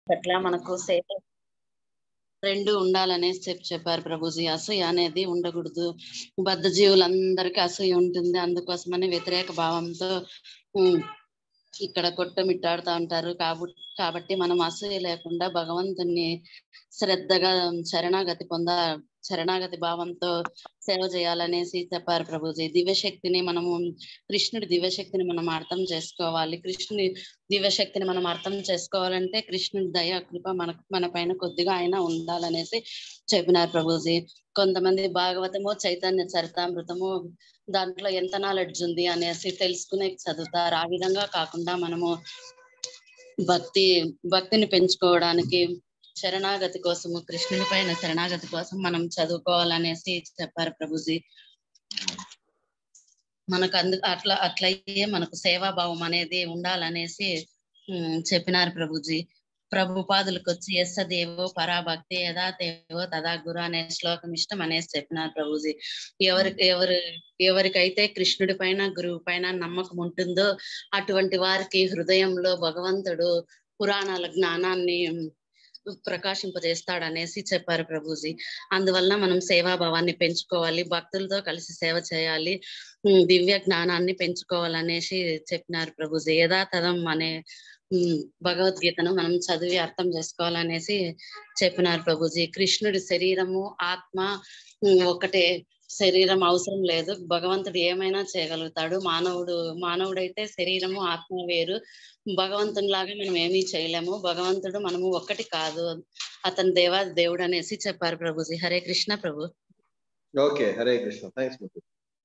పట్ల మనకు సేవ రెండు ఉండాలనేసి చెప్పి చెప్పారు ప్రభుజీ అసూయ అనేది ఉండకూడదు బద్ధ జీవులందరికీ అసూయ ఉంటుంది అందుకోసమని వ్యతిరేక భావంతో ఉమ్, ఇక్కడ కొట్టమిట్టాడుతూ ఉంటారు కాబట్టి కాబట్టి మనం అసూయ లేకుండా భగవంతుని శ్రద్ధగా శరణాగతి పొంద శరణాగతి భావంతో సేవ చేయాలనేసి చెప్పారు ప్రభుజీ దివ్యశక్తిని మనము కృష్ణుడి దివ్యశక్తిని మనం అర్థం చేసుకోవాలి కృష్ణుడి దివ్యశక్తిని మనం అర్థం చేసుకోవాలంటే కృష్ణుడి దయ కృప మన మన పైన కొద్దిగా అయినా ఉండాలనేసి చెప్పినారు ప్రభుజీ కొంతమంది భాగవతము చైతన్య చరితామృతము దాంట్లో ఎంత నాలెడ్జ్ ఉంది అనేసి తెలుసుకునే చదువుతారు ఆ విధంగా కాకుండా మనము భక్తి భక్తిని పెంచుకోవడానికి శరణాగతి కోసము కృష్ణుని పైన శరణాగతి కోసం మనం చదువుకోవాలనేసి చెప్పారు ప్రభుజీ మనకు అందు అట్లా అట్లయ్యే మనకు సేవాభావం అనేది ఉండాలనేసి ఉమ్, చెప్పినారు ప్రభుజీ ప్రభుపాదులకు వచ్చి ఎస్స దేవో పరాభక్తి యథా దేవో తదా గురు అనే శ్లోకం ఇష్టం అనేసి చెప్పినారు ప్రభుజీ ఎవరికి ఎవరు ఎవరికైతే కృష్ణుడి పైన గురువు పైన నమ్మకం ఉంటుందో అటువంటి వారికి హృదయంలో భగవంతుడు పురాణాల జ్ఞానాన్ని ప్రకాశింపజేస్తాడనేసి చెప్పారు ప్రభుజీ అందువలన మనం సేవాభావాన్ని పెంచుకోవాలి భక్తులతో కలిసి సేవ చేయాలి ఉమ్, దివ్య జ్ఞానాన్ని పెంచుకోవాలనేసి చెప్పినారు ప్రభుజీ యథాతథం అనే ఉమ్, భగవద్గీతను మనం చదివి అర్థం చేసుకోవాలనేసి చెప్పినారు ప్రభుజీ కృష్ణుడి శరీరము ఆత్మ ఉమ్, ఒకటే శరీరం అవసరం లేదు భగవంతుడు ఏమైనా చేయగలుగుతాడు మానవుడు మానవుడైతే శరీరము ఆత్మ వేరు భగవంతుని లాగా మనం ఏమీ చేయలేము భగవంతుడు మనము ఒక్కటి కాదు అతని దేవా దేవుడు అనేసి చెప్పారు Prabhuji Hare Krishna Prabhu okay Hare Krishna thanks Muthu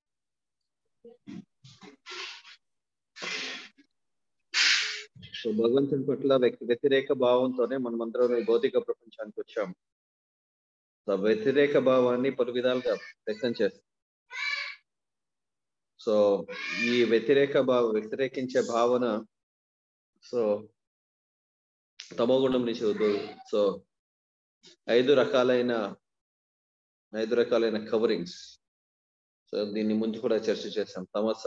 so భగవంతుని పట్ల వ్యక్తి వ్యతిరేక భావంతోనే మనం అందరం ఈ భౌతిక ప్రపంచానికి వచ్చాం సో వ్యతిరేక భావాన్ని పలు విధాలుగా వ్యక్తం చేస్తాం సో ఈ వ్యతిరేక భావ వ్యతిరేకించే భావన సో తమోగుణం నుంచి ఉద్భవి సో ఐదు రకాలైన ఐదు రకాలైన కవరింగ్స్ సో దీన్ని ముందు కూడా చర్చ చేశాం తమస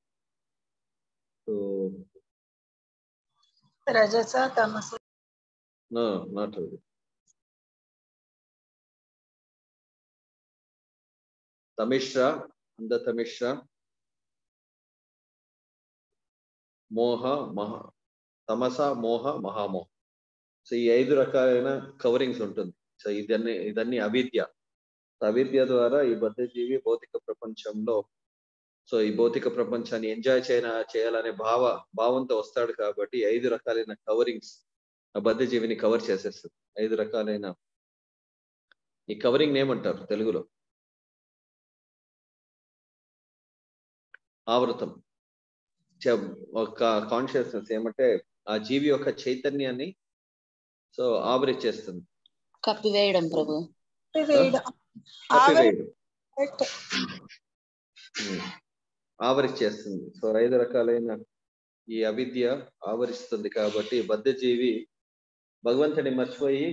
రజస తమస నాట్ తమిశ్ర అందతమిశ్ర మోహ మహా తమస మోహ మహామోహ సో ఈ ఐదు రకాలైన కవరింగ్స్ ఉంటుంది సో ఇదన్నీ ఇదన్నీ అవిద్య అవిద్య ద్వారా ఈ బద్ధజీవి భౌతిక ప్రపంచంలో సో ఈ భౌతిక ప్రపంచాన్ని ఎంజాయ్ చేయ చేయాలనే భావ భావంతో వస్తాడు కాబట్టి ఐదు రకాలైన కవరింగ్స్ ఆ బద్ధజీవిని కవర్ చేసేస్తుంది ఐదు రకాలైన ఈ కవరింగ్ ఏమంటారు తెలుగులో ఆవృతం చ- ఒక కాన్షియస్నెస్ ఏమంటే ఆ జీవి యొక్క చైతన్యాన్ని సో ఆవరించేస్తుంది కప్పివేయడం ప్రభు వేయడం కప్పివేయడం ఆవరణ ఉమ్. ఆవరించేస్తుంది సో ఐదు రకాలైన ఈ అవిద్య ఆవరిస్తుంది కాబట్టి బద్ధజీవి భగవంతుని మర్చిపోయి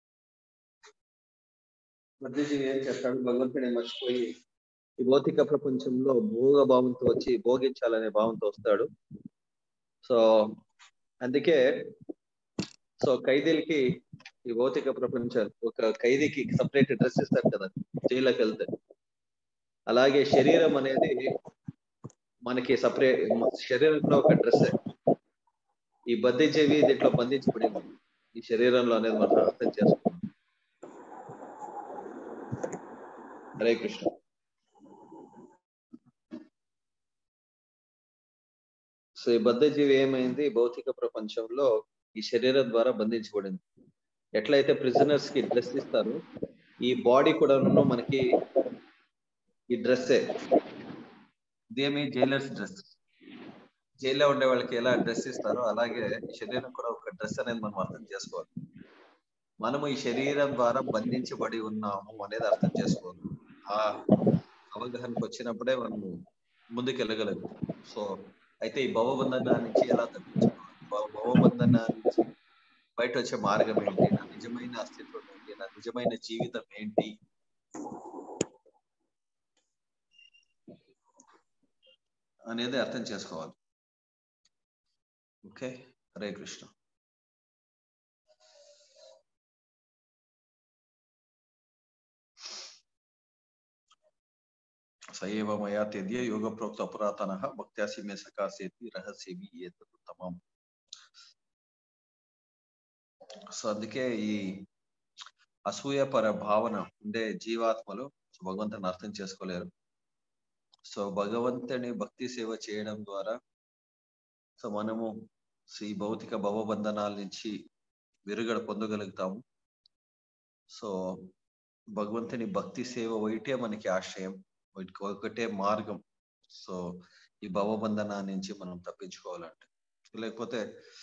బద్ధజీవి ఏం చేస్తాడు భగవంతుని మర్చిపోయి ఈ భౌతిక ప్రపంచంలో భోగ భావంతో వచ్చి భోగించాలనే భావంతో వస్తాడు సో అందుకే సో ఖైదీలకి ఈ భౌతిక ప్రపంచం ఒక ఖైదీకి సపరేట్ డ్రెస్ ఇస్తారు కదా జైల్లోకి వెళ్తే అలాగే శరీరం అనేది మనకి సపరేట్ శరీరం కూడా ఒక డ్రెస్ ఈ బద్ధించేవి దీంట్లో బంధించబడింది ఈ శరీరంలో అనేది మనం అర్థం చేసుకున్నాం హరే కృష్ణ సో ఈ బద్ధజీవి ఏమైంది భౌతిక ప్రపంచంలో ఈ శరీరం ద్వారా బంధించబడింది ఎట్లయితే ప్రిజనర్స్ కి డ్రెస్ ఇస్తారు ఈ బాడీ కూడా మనకి ఈ డ్రెస్సే ఇదేమి జైలర్స్ డ్రెస్ జైల్లో ఉండే వాళ్ళకి ఎలా డ్రెస్ ఇస్తారో అలాగే ఈ శరీరం కూడా ఒక డ్రెస్ అనేది మనం అర్థం చేసుకోవాలి మనము ఈ శరీరం ద్వారా బంధించబడి ఉన్నాము అనేది అర్థం చేసుకోవాలి ఆ అవగాహనకు వచ్చినప్పుడే మనము ముందుకు వెళ్ళగలము సో అయితే ఈ భవబంధన నుంచి ఎలా తప్పించుకోవాలి భవ- భవబంధన నుంచి బయట వచ్చే మార్గం ఏంటి నా నిజమైన అస్తిత్వం ఏంటి నా నిజమైన జీవితం ఏంటి అనేది అర్థం చేసుకోవాలి ఓకే హరే కృష్ణ సయేవ మయా తెద్య యోగ ప్రోక్త పురాతన భక్త్యాసి మే సకాసేతి రహస్యమి ఏతదుత్తమం సో అందుకే ఈ అసూయపర భావన ఉండే జీవాత్మలు భగవంతుని అర్థం చేసుకోలేరు సో భగవంతుని భక్తి సేవ చేయడం ద్వారా సో మనము ఈ భౌతిక భవబంధనాల నుంచి విరుగడ పొందగలుగుతాము సో భగవంతుని భక్తి సేవ ఒకటే మనకి ఆశ్రయం ఒకటే మార్గం సో ఈ భవబంధన నుంచి మనం తప్పించుకోవాలంటే లేకపోతే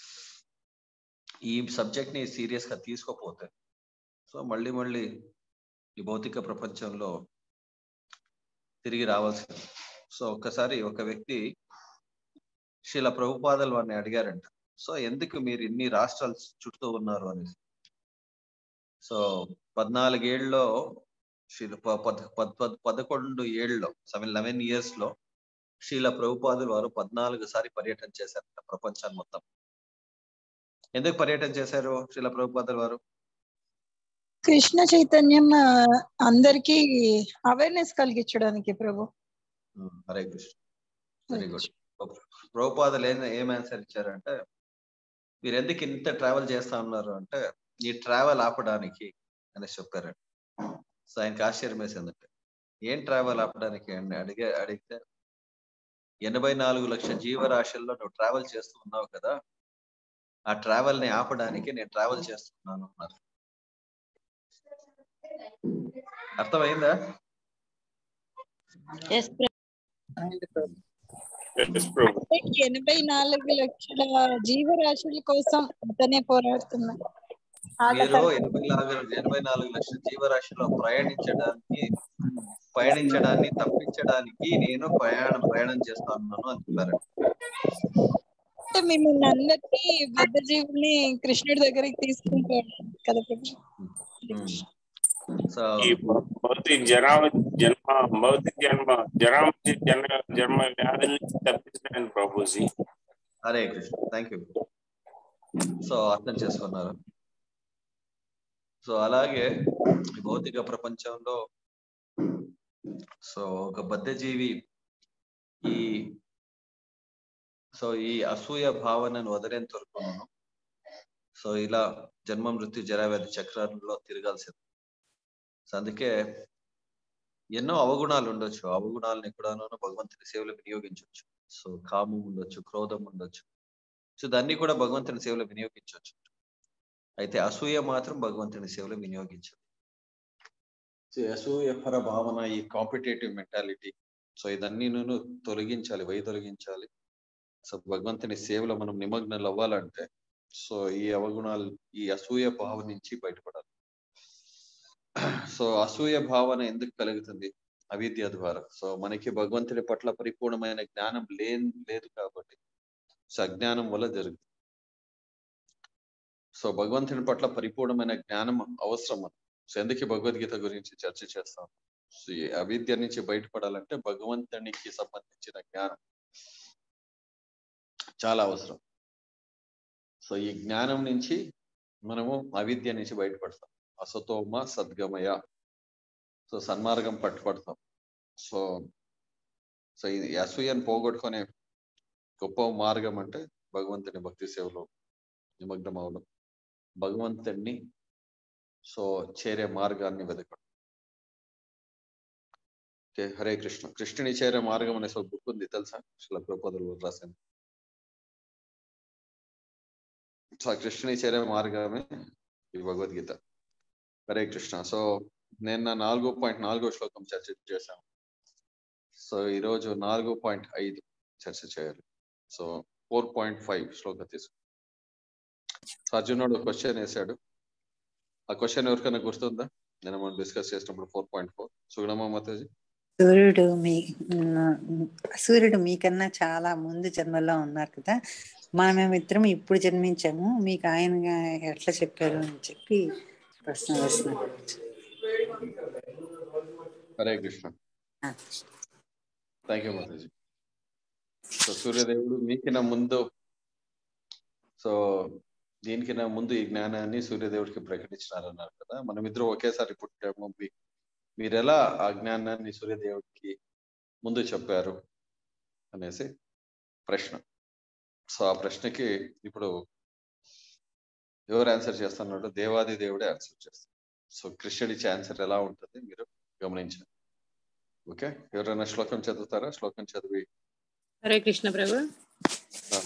ఈ సబ్జెక్ట్ ని సీరియస్ గా తీసుకోపోతే సో మళ్ళీ మళ్ళీ ఈ భౌతిక ప్రపంచంలో తిరిగి రావాల్సింది సో ఒక్కసారి ఒక వ్యక్తి శీల ప్రభుపాదలు వారిని అడిగారంట సో ఎందుకు మీరు ఇన్ని రాష్ట్రాలు చుట్టూ ఉన్నారు అనేసి సో పద్నాలుగేళ్ళలో శీల పదకొండు ఏళ్ళలో సెవెన్ లెవెన్ ఇయర్స్ లో శీల ప్రభుపాదులు వారు పద్నాలుగు సారి పర్యటన చేశారంట ప్రపంచాన్ని మొత్తం ఎందుకు పర్యటన చేశారు శీల ప్రభుపాదులు వారు కృష్ణ చైతన్యం అందరికి అవేర్నెస్ కలిగించడానికి ప్రభు హరే కృష్ణ వెరీ గుడ్ ప్రభుపాదులు ఏం ఏం ఆన్సర్ ఇచ్చారంటే మీరు ఎందుకు ఇంత ట్రావెల్ చేస్తా ఉన్నారు అంటే ఈ ట్రావెల్ ఆపడానికి అనేసి చెప్పారండి సో ఆయనకి ఆశ్చర్యం వేసిందంటే ఏం ట్రావెల్ ఆపడానికి అండి అడిగే అడిగితే ఎనభై నాలుగు లక్షల జీవరాశుల్లో నువ్వు ట్రావెల్ చేస్తూ ఉన్నావు కదా ఆ ట్రావెల్ ని ఆపడానికి నేను ట్రావెల్ చేస్తున్నాను అన్నారు అర్థమైందా ఎనభై నాలుగు లక్షల జీవరాశుల కోసం అతనే పోరాడుతున్నాడు మీరు ఎనభై నాలుగు ఎనభై నాలుగు లక్షల జీవరాశిలో ప్రయాణించడానికి పయనించడాన్ని తప్పించడానికి నేను ప్రయాణం ప్రయాణం చేస్తున్నాను అని చెప్పారు అంటే మిమ్మల్ని అందరినీ బద్ధ జీవుని కృష్ణుడి దగ్గరికి తీసుకుంటాడు కదా సో ఈ భౌతిక జరా జన్మ భౌతిక జన్మ జరా జన్మ జన్మ వ్యాధి నుంచి తప్పించడానికి Prabhuji Hare Krishna thank you so అర్థం చేసుకున్నారు సో అలాగే ఈ భౌతిక ప్రపంచంలో సో ఒక బద్ధజీవి ఈ సో ఈ అసూయ భావనను వదిలేంత వరకును సో ఇలా జన్మ మృత్యు జరావ్యాధి చక్రాలలో తిరగాల్సింది సో అందుకే ఎన్నో అవగుణాలు ఉండొచ్చు అవగుణాలని కూడాను భగవంతుని సేవలు వినియోగించవచ్చు సో కామం ఉండొచ్చు క్రోధం ఉండొచ్చు సో దాన్ని కూడా భగవంతుని సేవలు వినియోగించవచ్చు అయితే అసూయ మాత్రం భగవంతుని సేవలు వినియోగించదు సో అసూయ పర భావన ఈ కాంపిటేటివ్ మెంటాలిటీ సో ఇదన్నీ నేను తొలగించాలి వై తొలగించాలి సో భగవంతుని సేవలో మనం నిమగ్నాలు అవ్వాలంటే సో ఈ అవగుణాలు ఈ అసూయ భావం నుంచి బయటపడాలి సో అసూయ భావన ఎందుకు కలుగుతుంది అవిద్య ద్వారా సో మనకి భగవంతుడి పట్ల పరిపూర్ణమైన జ్ఞానం లే లేదు కాబట్టి సో అజ్ఞానం వల్ల జరుగుతుంది సో భగవంతుని పట్ల పరిపూర్ణమైన జ్ఞానం అవసరం మనం సో ఎందుకు భగవద్గీత గురించి చర్చ చేస్తాం సో ఈ అవిద్య నుంచి బయటపడాలంటే భగవంతునికి సంబంధించిన జ్ఞానం చాలా అవసరం సో ఈ జ్ఞానం నుంచి మనము అవిద్య నుంచి బయటపడతాం అసతోమ సద్గమయ సో సన్మార్గం పట్టుపడతాం సో సో ఈ అసూయను పోగొట్టుకునే గొప్ప మార్గం అంటే భగవంతుని భక్తి సేవలో నిమగ్నం అవడం భగవంతుణ్ణి సో చేరే మార్గాన్ని వెతకడం ఓకే హరే కృష్ణ కృష్ణుని చేరే మార్గం అనే ఒక బుక్ ఉంది తెలుసా శిల ప్రపోదలు రాశాను సో ఆ కృష్ణుని చేరే మార్గమే ఈ భగవద్గీత హరే కృష్ణ సో నేను నా నాలుగు పాయింట్ నాలుగో శ్లోకం చర్చ చేశాను సో ఈరోజు నాలుగు పాయింట్ ఐదు చర్చ చేయాలి సో ఫోర్ పాయింట్ ఫైవ్ శ్లోకం తీసుకు సో అర్జునుడు క్వశ్చన్ వేశాడు ఆ క్వశ్చన్ ఎవరికైనా గుర్తుందా నేను మనం డిస్కస్ చేసినప్పుడు ఫోర్ పాయింట్ ఫోర్ సుగుణమా మాతాజీ సూర్యుడు మీ సూర్యుడు మీకన్నా చాలా ముందు జన్మలో ఉన్నారు కదా మనమేమిద్దరం ఇప్పుడు జన్మించాము మీకు ఆయన ఎట్లా చెప్పారు అని చెప్పి ప్రశ్న వేస్తున్నారు Hare Krishna thank you Mataji so సూర్యదేవుడు మీకిన ముందు సో దీనికిన ముందు ఈ జ్ఞానాన్ని సూర్యదేవుడికి ప్రకటించినారన్నారు కదా మనం ఇద్దరు ఒకేసారి పుట్టాము మీ- మీరు ఎలా ఆ జ్ఞానాన్ని సూర్యదేవుడికి ముందు చెప్పారు అనేసి ప్రశ్న సో ఆ ప్రశ్నకి ఇప్పుడు ఎవరు ఆన్సర్ చేస్తున్నాడు దేవాది దేవుడే ఆన్సర్ చేస్తారు సో కృష్ణుడి ఇచ్చే ఆన్సర్ ఎలా ఉంటుంది మీరు గమనించండి ఓకే ఎవరైనా శ్లోకం చదువుతారా శ్లోకం చదివి హరే కృష్ణ ప్రభు ఆ,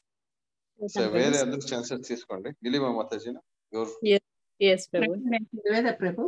సో వేరే అందరూ ఛాన్సెస్ తీసుకోండి నిలిమా మాతాజీన ఎవరు ఎస్ ప్రభు చదివేదా ప్రభు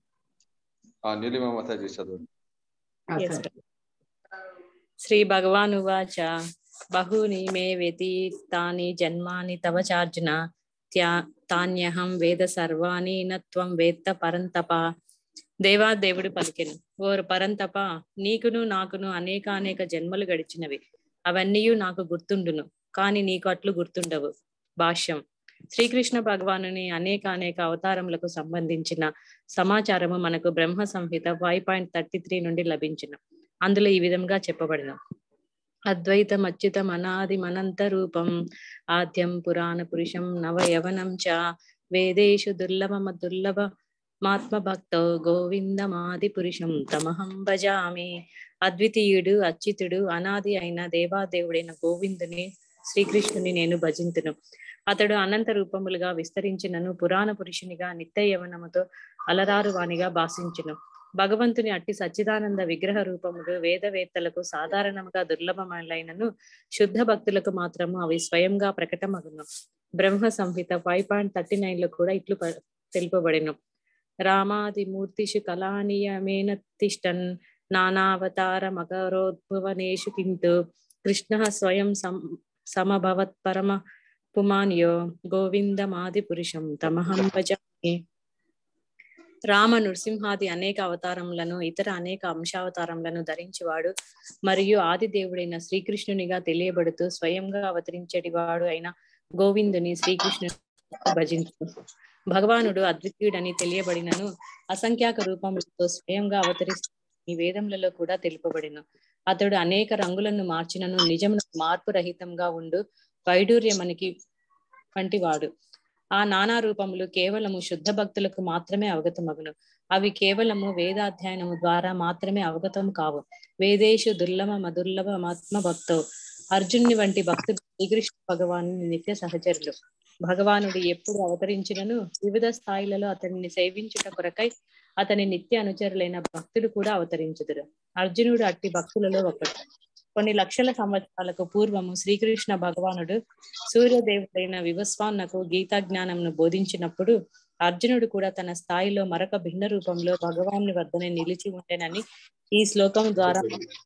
ఆ నిలిమా మాతాజీ చదవండి ఆ, Yes, సరే. శ్రీ భగవానువాచ బహూని మే వ్యతీతాని జన్మాని తవ చార్జున త్యా తాన్యహం వేద సర్వాణి నత్వం వేత్త పరంతప దేవా దేవుడు పలికెను ఓరు పరంతప నీకును నాకును అనేక అనేక జన్మలు గడిచినవి అవన్నీ నాకు గుర్తుండును కాని నీకు అట్లు గుర్తుండవు భాష్యం శ్రీకృష్ణ భగవానుని అనేక అనేక అవతారములకు సంబంధించిన సమాచారము మనకు Brahma Samhita five point thirty three నుండి లభించిన అందులో ఈ విధంగా చెప్పబడిన అద్వైతం అచ్యుతం అనాది మనంత రూపం ఆద్యం పురాణ పురుషం నవ యవనం చ వేదేషు దుర్లభమ దుర్లభ మాత్మ భక్తో గోవిందమాది పురుషం తమహం భజామి అద్వితీయుడు అచ్యుతుడు అనాది అయిన దేవాదేవుడైన గోవిందుని శ్రీకృష్ణుని నేను భజింతును అతడు అనంత రూపములుగా విస్తరించినను పురాణ పురుషునిగా నిత్య యవనముతో అలరారు వానిగా భాషించును భగవంతుని అట్టి సచ్చిదానంద విగ్రహ రూపములు వేదవేత్తలకు సాధారణంగా దుర్లభములైనను శుద్ధ భక్తులకు మాత్రము అవి స్వయంగా ప్రకటమగును Brahma Samhita five point thirty nine లో కూడా ఇట్లు ప- తెలుపబడిను రామాది మూర్తిషు కళానీయమేన తిష్టన్ నానావతార మకరోద్భవనేషు కింటు కృష్ణ స్వయం సం సమభవత్ పరమ పుమాన్యో గోవిందమాది పురుషం తమహం భజామి రామ నృసింహాది అనేక అవతారములను ఇతర అనేక అంశావతారములను ధరించేవాడు మరియు ఆది దేవుడైన శ్రీకృష్ణునిగా తెలియబడుతూ స్వయంగా అవతరించేటివాడు అయిన గోవిందుని శ్రీకృష్ణుని భజించు భగవానుడు అద్వితీయుడని తెలియబడినను అసంఖ్యాక రూపములతో స్వయంగా అవతరిస్తూ ఈ వేదములలో కూడా తెలుపబడిన అతడు అనేక రంగులను మార్చినను నిజమున మార్పు రహితంగా ఉండు వైడూర్యమనికి వంటి వాడు ఆ నానా రూపములు కేవలము శుద్ధ భక్తులకు మాత్రమే అవగతమగును అవి కేవలము వేదాధ్యయనము ద్వారా మాత్రమే అవగతం కావు వేదేషు దుర్లభ మదుర్లభ ఆత్మ భక్తో అర్జునుని వంటి భక్తులు శ్రీకృష్ణ భగవాను నిత్య సహచరులు భగవానుడు ఎప్పుడు అవతరించినను వివిధ స్థాయిలలో అతనిని సేవించుట కొరకై అతని నిత్య అనుచరులైన భక్తులు కూడా అవతరించుదురు అర్జునుడు అట్టి భక్తులలో ఒకడు కొన్ని లక్షల సంవత్సరాలకు పూర్వము శ్రీకృష్ణ భగవానుడు సూర్యదేవుడైన వివస్వాన్నకు గీతా జ్ఞానంను బోధించినప్పుడు అర్జునుడు కూడా తన స్థాయిలో మరొక భిన్న రూపంలో భగవాన్ని వద్దనే నిలిచి ఉండేనని ఈ శ్లోకం ద్వారా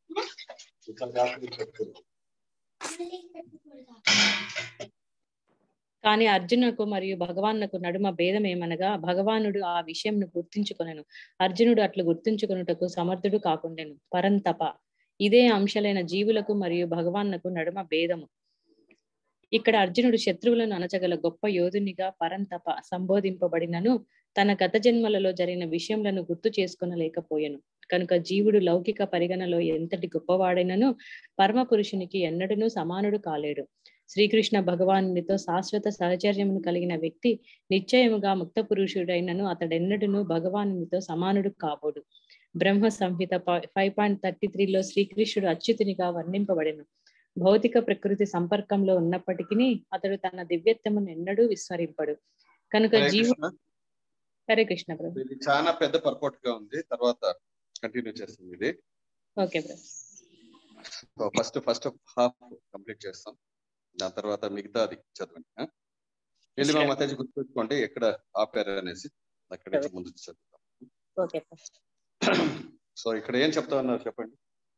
కానీ అర్జునుకు మరియు భగవానుకు నడుమ భేదం ఏమనగా భగవానుడు ఆ విషయంను గుర్తించుకొనెను అర్జునుడు అట్లు గుర్తించుకొనుటకు సమర్థుడు కాకుండెను పరంతప ఇదే అంశాలైన జీవులకు మరియు భగవానుకు నడుమ భేదము ఇక్కడ అర్జునుడు శత్రువులను అణచగల గొప్ప యోధునిగా పరంతప సంబోధింపబడినను తన గత జన్మలలో జరిగిన విషయములను గుర్తు చేసుకొనలేకపోయెను కనుక జీవుడు లౌకిక పరిగణలో ఎంతటి గొప్పవాడైనను పరమ పురుషునికి ఎన్నడూనూ సమానుడు కాలేడు శ్రీకృష్ణ భగవానునితో శాశ్వత సహచర్యమును కలిగిన వ్యక్తి నిశ్చయముగా ముక్త పురుషుడైనను అతడెన్నడూనూ భగవానునితో సమానుడు కాబోడు Brahma Samhita five point thirty త్రీలో శ్రీకృష్ణుడు అచ్యుతునిగా వర్ణింపబడెను భౌతిక ప్రకృతి సంపర్కంలో ఉన్నప్పటికీ అతడు తన దివ్యత్వమును ఎన్నడూ విస్మరింపడు కనుక హరే జీవు కృష్ణ. హరే కృష్ణ ప్రభు ఇది చాలా పెద్ద పర్పోర్ట్ గా ఉంది తర్వాత కంటిన్యూ చేస్తుంది ఇది ఓకే ప్రభు ఫస్ట్ ఫస్ట్ హాఫ్ కంప్లీట్ చేస్తాం దాని తర్వాత మిగతాది చదవండి ఆ? వెళ్ళి మా మతాజీ గుర్తుపెట్టుకోండి ఎక్కడ ఆపారు అనేసి అక్కడి నుంచి ముందు చదువుతాం ఓకే ప్రభు సో ఇక్కడ ఏం చెప్తా ఉన్నారు చెప్పండి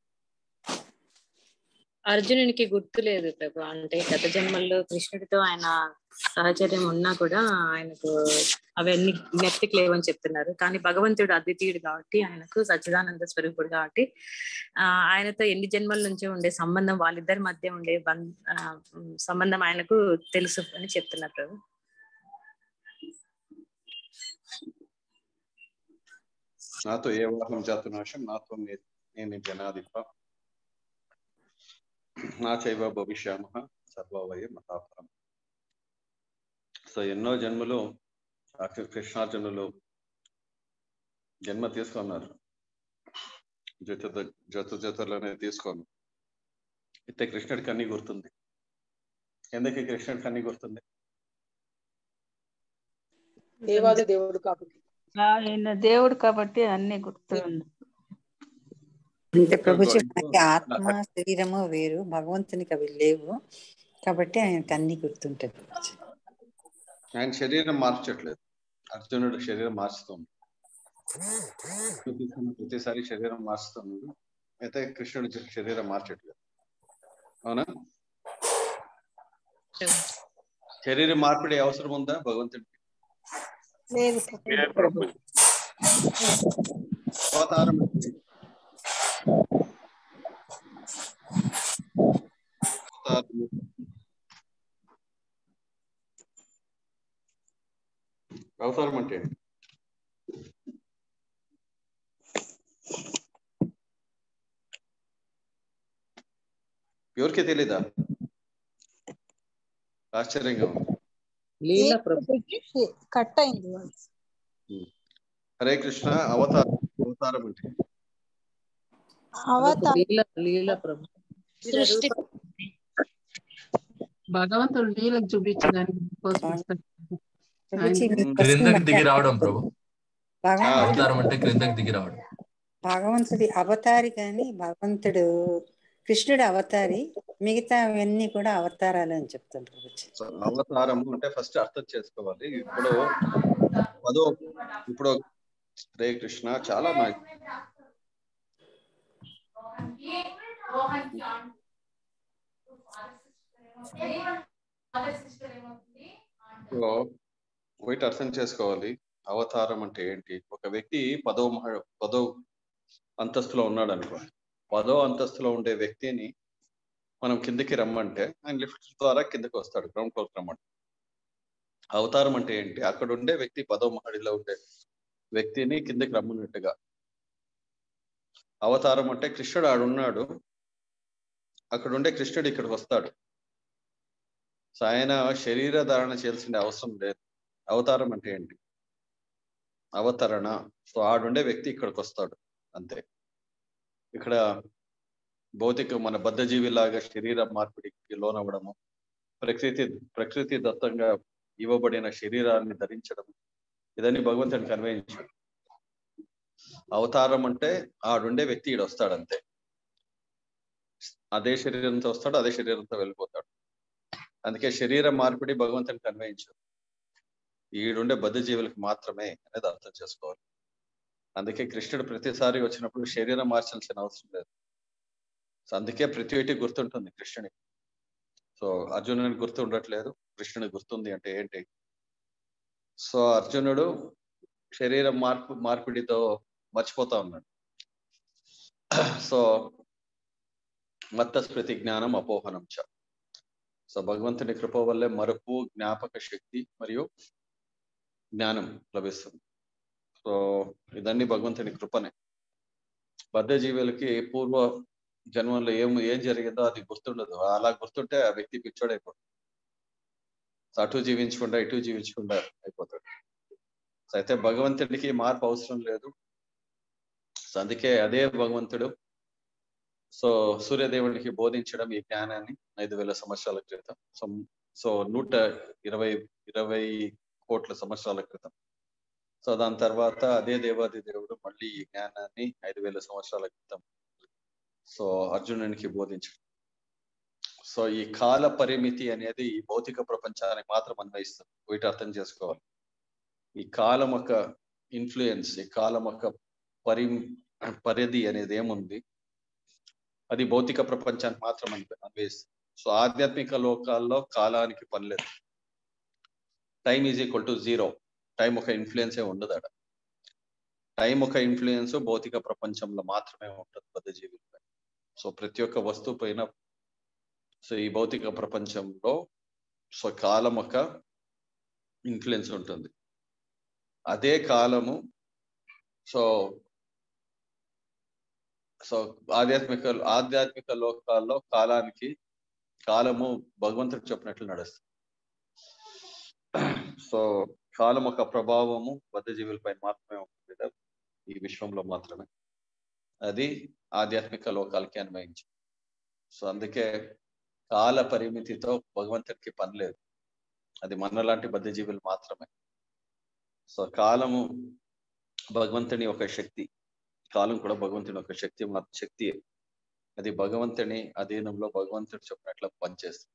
అర్జునునికి గుర్తు లేదు ప్రభు అంటే గత జన్మల్లో కృష్ణుడితో ఆయన సహచర్యం ఉన్నా కూడా ఆయనకు అవన్నీ జ్ఞప్తికి లేవని చెప్తున్నారు కానీ భగవంతుడు అద్వితీయుడు కాబట్టి ఆయనకు సచ్చిదానంద స్వరూపుడు కాబట్టి ఆ ఆయనతో ఎన్ని జన్మల నుంచి ఉండే సంబంధం వాళ్ళిద్దరి మధ్య ఉండే బం- ఆ, సంబంధం ఆయనకు తెలుసు అని చెప్తున్నారు ప్రభు నాతో ఏ వాహనం జాతునాశం నాతో నే- నేను జనాధిప నా చైవ భవిష్యామ సర్వవయ మతాపరం సో ఎన్నో జన్మలు ఆ కృ- కృష్ణార్జునులు జన్మ తీసుకున్నారు జత జత జతలోనే తీసుకోను అయితే కృష్ణుడికి అన్ని గుర్తుంది ఎందుకు ఈ కృష్ణుడికి అన్ని గుర్తుంది దేవాది దేవుడు కాబట్టి ఆయన దేవుడు కాబట్టి అన్ని గుర్తుంది అంటే ప్రభుజీ మనకి ఆత్మ శరీరము వేరు భగవంతునికి అవి లేవు కాబట్టి ఆయనకి అన్ని గుర్తుంటాయి ప్రభుజీ ఆయన శరీరం మార్చట్లేదు అర్జునుడు శరీరం మార్చుతుంది ప్రతిసారి- ప్రతిసారి శరీరం మార్చుతున్నాడు అయితే కృష్ణుడు జ- శరీరం మార్చట్లేదు అవునా శరీర మార్పిడి అవసరం ఉందా భగవంతుడికి లేదు లేదు ప్రభుజీ అవతారం అంటే అవతారం అవతారం అంటే ఏంటి? ఎవరికి తెలీదా ఆశ్చర్యంగా ఉంది లీల ప్రభు కట్ అయింది హరే కృష్ణ అవతారం అవతారం అంటే అవతారం లీల లీల ప్రభు సృష్టి భగవంతుడు లీలకు చూపించడానికి కోసం వస్తాడు. ప్రభుజీ మీ ఉమ్. ప్రశ్న క్రిందకి బట్టి దిగి రావడం ప్రభు భగవంతుడు అవతారం అంటే క్రిందకి దిగి రావడం భగవంతుడి అవతారి కానీ భగవంతుడు కృష్ణుడు అవతారి మిగతా అవన్నీ కూడా అవతారాలు అని చెప్తాను ప్రభుజీ సో అవతారము అంటే ఫస్ట్ అర్థం చేసుకోవాలి ఇప్పుడు పదో ఇప్పుడు హరే కృష్ణ చాలా నాకు సో ఒకటి అర్థం చేసుకోవాలి అవతారం అంటే ఏంటి ఒక వ్యక్తి పదో మహ- పదో అంతస్తులో ఉన్నాడు అనుకో పదో అంతస్తులో ఉండే వ్యక్తిని మనం కిందకి రమ్మంటే ఆయన లిఫ్ట్ ద్వారా కిందకి వస్తాడు గ్రౌండ్ ఫ్లోర్ రమ్మంటే అవతారం అంటే ఏంటి అక్కడ ఉండే వ్యక్తి పదో మహడిలో ఉండే వ్యక్తిని కిందకి రమ్మన్నట్టుగా అవతారం అంటే కృష్ణుడు ఆడున్నాడు అక్కడ ఉండే కృష్ణుడు ఇక్కడికి వస్తాడు సో ఆయన శరీర ధారణ చేయాల్సిన అవసరం లేదు అవతారం అంటే ఏంటి అవతరణ సో ఆడుండే వ్యక్తి ఇక్కడికి వస్తాడు అంతే ఇక్కడ భౌతిక మన బద్ధజీవిలాగా శరీర మార్పిడికి లోనవ్వడము ప్రకృతి ప్రకృతి దత్తంగా ఇవ్వబడిన శరీరాన్ని ధరించడం ఇదని భగవంతుడికి అన్వయించాడు అవతారం అంటే ఆడుండే వ్యక్తి ఈడు వస్తాడు అంతే అదే శరీరంతో వస్తాడు అదే శరీరంతో వెళ్ళిపోతాడు అందుకే శరీర మార్పిడి భగవంతునికి అన్వయించాడు ఈడుండే బద్ధ జీవులకు మాత్రమే అనేది అర్థం చేసుకోవాలి అందుకే కృష్ణుడు ప్రతిసారి వచ్చినప్పుడు శరీరం మార్చాల్సిన అవసరం లేదు సో అందుకే ప్రతి ఒక్కటి గుర్తుంటుంది కృష్ణునికి సో అర్జునునికి గుర్తు ఉండట్లేదు కృష్ణునికి గుర్తుంది అంటే ఏంటి సో అర్జునుడు శరీరం మార్పు మార్పిడితో మర్చిపోతా ఉన్నాడు సో మత్త స్మృతి జ్ఞానం అపోహనం చ సో భగవంతుని కృప వల్లే మరుపు జ్ఞాపక శక్తి మరియు జ్ఞానం లభిస్తుంది సో ఇదన్నీ భగవంతుని కృపనే బద్ధ జీవులకి పూర్వ జన్మలో ఏం ఏం జరిగిందో అది గుర్తుండదు అలా గుర్తుంటే ఆ వ్యక్తి పిచ్చోడైపోతాడు సో అటు జీవించకుండా ఇటు జీవించకుండా అయిపోతాడు సో అయితే భగవంతుడికి మార్పు అవసరం లేదు సో అందుకే అదే భగవంతుడు సో సూర్యదేవునికి బోధించడం ఈ జ్ఞానాన్ని ఐదు వేల సంవత్సరాల క్రితం సో సో నూట ఇరవై ఇరవై కోట్ల సంవత్సరాల క్రితం సో దాని తర్వాత అదే దేవాది దేవుడు మళ్ళీ ఈ జ్ఞానాన్ని ఐదు వేల సంవత్సరాల క్రితం సో అర్జునునికి బోధించడం సో ఈ కాల పరిమితి అనేది ఈ భౌతిక ప్రపంచానికి మాత్రం అన్వయిస్తుంది వీటి అర్థం చేసుకోవాలి ఈ కాలం ఒక ఇన్ఫ్లుయెన్స్ ఈ కాలం ఒక పరి పరిధి అనేది ఏముంది అది భౌతిక ప్రపంచానికి మాత్రం అన్వ- అన్వయిస్తుంది సో ఆధ్యాత్మిక లోకాల్లో కాలానికి పని లేదు time is equal to zero time ఒక ఇన్ఫ్లుయెన్సే ఉండదు అక్కడ టైం ఒక ఇన్ఫ్లుయెన్స్ భౌతిక ప్రపంచంలో మాత్రమే ఉంటుంది పెద్ద జీవులపై సో ప్రతి ఒక్క వస్తువు పైన సో ఈ భౌతిక ప్రపంచంలో సో కాలం ఒక ఇన్ఫ్లుయెన్స్ ఉంటుంది అదే కాలము సో సో ఆధ్యాత్మిక ఆధ్యాత్మిక లోకాల్లో కాలానికి కాలము భగవంతుడు చెప్పినట్లు నడుస్తుంది సో కాలం ఒక ప్రభావము బద్ధజీవులపై మాత్రమే ఉంటుంది ఈ విశ్వంలో మాత్రమే అది ఆధ్యాత్మిక లోకాలకి అన్వయించి సో అందుకే కాల పరిమితితో భగవంతుడికి పని లేదు అది మనలాంటి బద్ధజీవులు మాత్రమే సో కాలము భగవంతుని ఒక శక్తి కాలం కూడా భగవంతుని ఒక శక్తి మా శక్తి అది భగవంతుని అధీనంలో భగవంతుడు చెప్పినట్లు పనిచేస్తుంది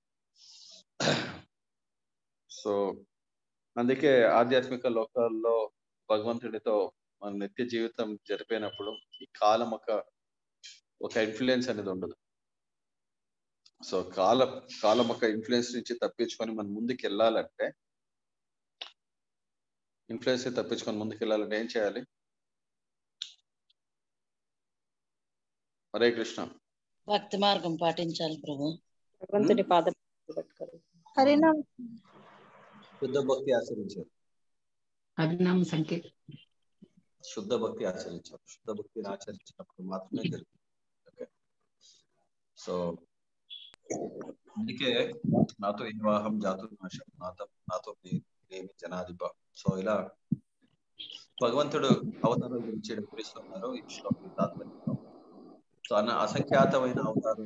సో అందుకే ఆధ్యాత్మిక లోకాల్లో భగవంతుడితో మన నిత్య జీవితం జరిపినప్పుడు ఈ కాలం ఒక ఒక ఇన్ఫ్లుయెన్స్ అనేది ఉండదు సో కాల కాలం ఒక ఇన్ఫ్లుయెన్స్ నుంచి తప్పించుకొని మనం ముందుకు వెళ్ళాలంటే ఇన్ఫ్లుయెన్స్ తప్పించుకొని ముందుకు వెళ్ళాలంటే ఏం చేయాలి హరే కృష్ణ భక్తి మార్గం పాటించాలి ప్రభు భగవంతుడి పాద పట్టుకోవాలి హరినామ శుద్ధ భక్తి ఆచరించారు హరినామ సంఖ్య శుద్ధ భక్తి ఆచరించారు శుద్ధ భక్తిని ఆచరించినప్పుడు మాత్రమే జరుగుతుంది ఓకే సో అందుకే నాతో ఈ వివాహం జాతు నాశం నాతో నాతో మీ- ఏమి జనాధిప సో ఇలా భగవంతుడు అవతారాల గురించి వివరిస్తున్నారు ఈ శ్లోకం తాత్పర్యంలో సో అన్న అసంఖ్యాతమైన అవతారం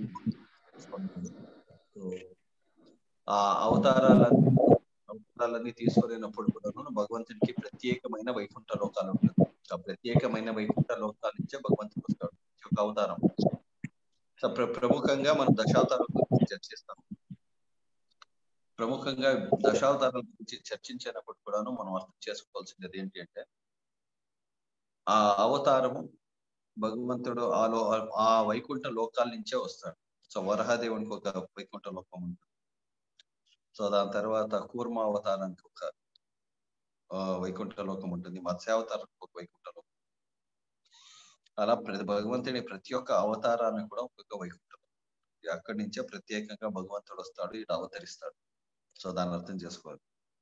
సో ఆ అవతారాలన్నీ అవతారాలన్నీ తీసుకునేటప్పుడు కూడా భగవంతుడికి ప్రత్యేకమైన వైకుంఠ లోకాలు ఉంటుంది ఆ ప్రత్యేకమైన వైకుంఠ లోకాల నుంచే భగవంతుడు వస్తాడు ఈ యొక్క అవతారం సో ప్ర- ప్రముఖంగా మనం దశావతారం గురించి చర్చిస్తాం ప్రముఖంగా దశావతారాల గురించి చర్చించినప్పుడు కూడాను మనం అర్థం చేసుకోవాల్సినది ఏంటి అంటే ఆ అవతారము భగవంతుడు ఆ లో ఆ వైకుంఠ లోకాల నుంచే వస్తాడు సో వరహదేవునికి ఒక వైకుంఠ లోకం ఉంటుంది సో దాని తర్వాత కూర్మ అవతారానికి ఒక ఆ, వైకుంఠ లోకం ఉంటుంది మత్స్యావతారానికి ఒక వైకుంఠ లోకం అలా ప్రతి భగవంతుని ప్రతి ఒక్క అవతారాన్ని కూడా ఒక్కొక్క వైకుంఠ లోకం ఉంది. అక్కడి నుంచే ప్రత్యేకంగా భగవంతుడు వస్తాడు ఇటు అవతరిస్తాడు సో దాన్ని అర్థం చేసుకోవాలి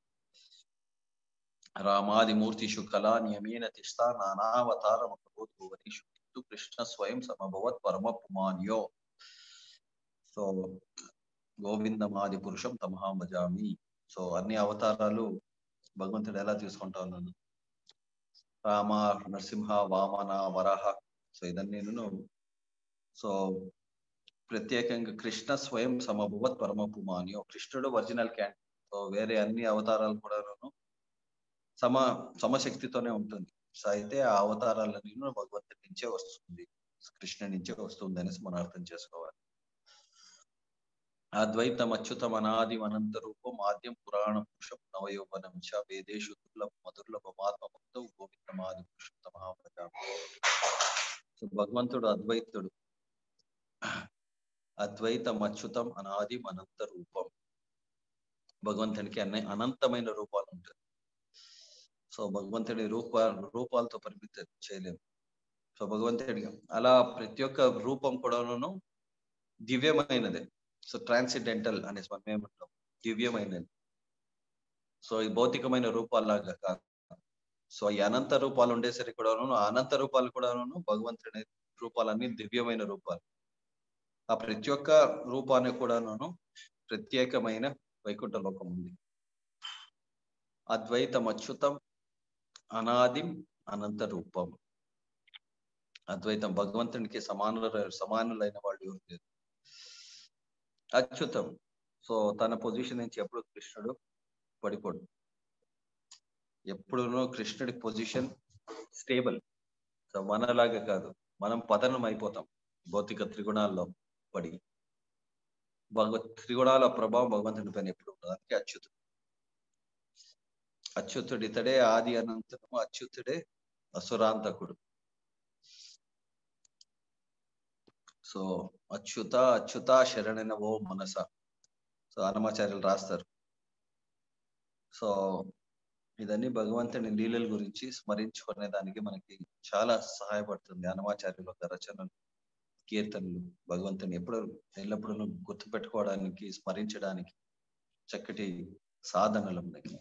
రామాదిమూర్తిషు కళా నియమేన తిష్టా నానావతారమకరోద్భువనేషు కింటు కృష్ణ స్వయం సమభవత్ పరమ పుమాన్యో సో గోవిందమాది పురుషం తమహాం భజామి సో అన్ని అవతారాలు భగవంతుడు ఎలా తీసుకుంటా ఉన్నాను రామ నరసింహ వామన వరాహ సో ఇదన్నీ సో ప్రత్యేకంగా కృష్ణ స్వయం సమభవత్ పరమ పుమాన్యో కృష్ణుడు ఒరిజినల్ క్యాన్ సో వేరే అన్ని అవతారాలు కూడాను సమ సమశక్తితోనే ఉంటుంది సో అయితే ఆ అవతారాలన్నీ భగవంతుడి నుంచే వస్తుంది కృష్ణ నుంచే వస్తుంది అనేసి మనం అర్థం చేసుకోవాలి అద్వైతం అచ్యుతం అనాది అనంత రూపం ఆద్యం పురాణ పురుషం నవయౌవనం చ వేదేషు దుర్లభ మధుర్లభమాత్మ భక్తవు గోవిందమాది పురుషోత్తమ ప్రజా సో భగవంతుడు అద్వైతుడు అద్వైతం అచ్యుతం అనాది అనంత రూపం భగవంతునికి అన్ని అనంతమైన రూపాలు ఉంటాయి సో భగవంతుడి రూప రూపాలతో పరిమితం చేయలేము సో భగవంతుడి అలా ప్రతి ఒక్క రూపం కూడాను దివ్యమైనదే సో ట్రాన్సిడెంటల్ అనేసి మనం ఏమంటాం దివ్యమైనది సో ఈ భౌతికమైన రూపాల్లాగా కాదు సో ఈ అనంత రూపాలు ఉండేసరికి కూడాను ఆ అనంత రూపాలు కూడాను భగవంతుడి రూపాలన్నీ దివ్యమైన రూపాలు ఆ ప్రతి ఒక్క రూపాన్ని కూడాను ప్రత్యేకమైన వైకుంఠ లోకం ఉంది అద్వైతం అచ్యుతం అనాదిం అనంత రూపం అద్వైతం భగవంతునికి సమానుల సమానులైన వాళ్ళు ఎవరు లేరు అచ్యుతం సో తన పొజిషన్ నుంచి ఎప్పుడు కృష్ణుడు పడిపోడు ఎప్పుడునూ కృష్ణుడి పొజిషన్ స్టేబుల్ సో మనలాగా కాదు మనం పతనం అయిపోతాం భౌతిక త్రిగుణాల్లో పడి భగవత్ త్రిగుణాల ప్రభావం భగవంతుని పైన ఎప్పుడు ఉండదు అందుకే అచ్యుతుడు అచ్యుతుడు ఇతడే ఆది అనంతరము అచ్యుతుడే అసురాంతకుడు సో అచ్యుత అచ్యుత శరణన ఓ మనస సో అనమాచార్యులు రాస్తారు సో ఇదన్నీ భగవంతుని లీలల గురించి స్మరించుకునే దానికి మనకి చాలా సహాయపడుతుంది అనమాచార్యుల యొక్క రచనలు కీర్తనలు భగవంతుని ఎప్పుడు ఎల్లప్పుడూ గుర్తు పెట్టుకోవడానికి స్మరించడానికి చక్కటి సాధనలు మనకి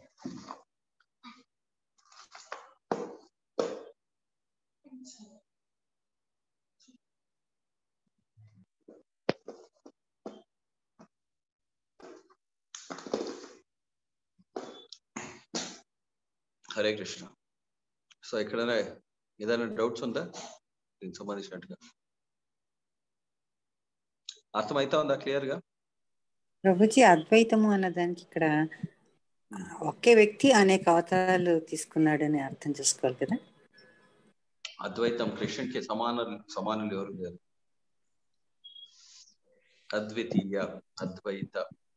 హరే కృష్ణ సో ఎక్కడైనా ఏదైనా డౌట్స్ ఉందా దీనికి సంబంధించినట్టుగా అర్థమైతా ఉందా క్లియర్ గా ప్రభుజీ అద్వైతము అన్నదానికి ఇక్కడ ఒకే వ్యక్తి అనేక అవతారాలు తీసుకున్నాడని అర్థం చేసుకోవాలి కదా అద్వైతం కృష్ణునికి సమాన సమానులు ఎవరు లేరు అద్వితీయ అద్వైత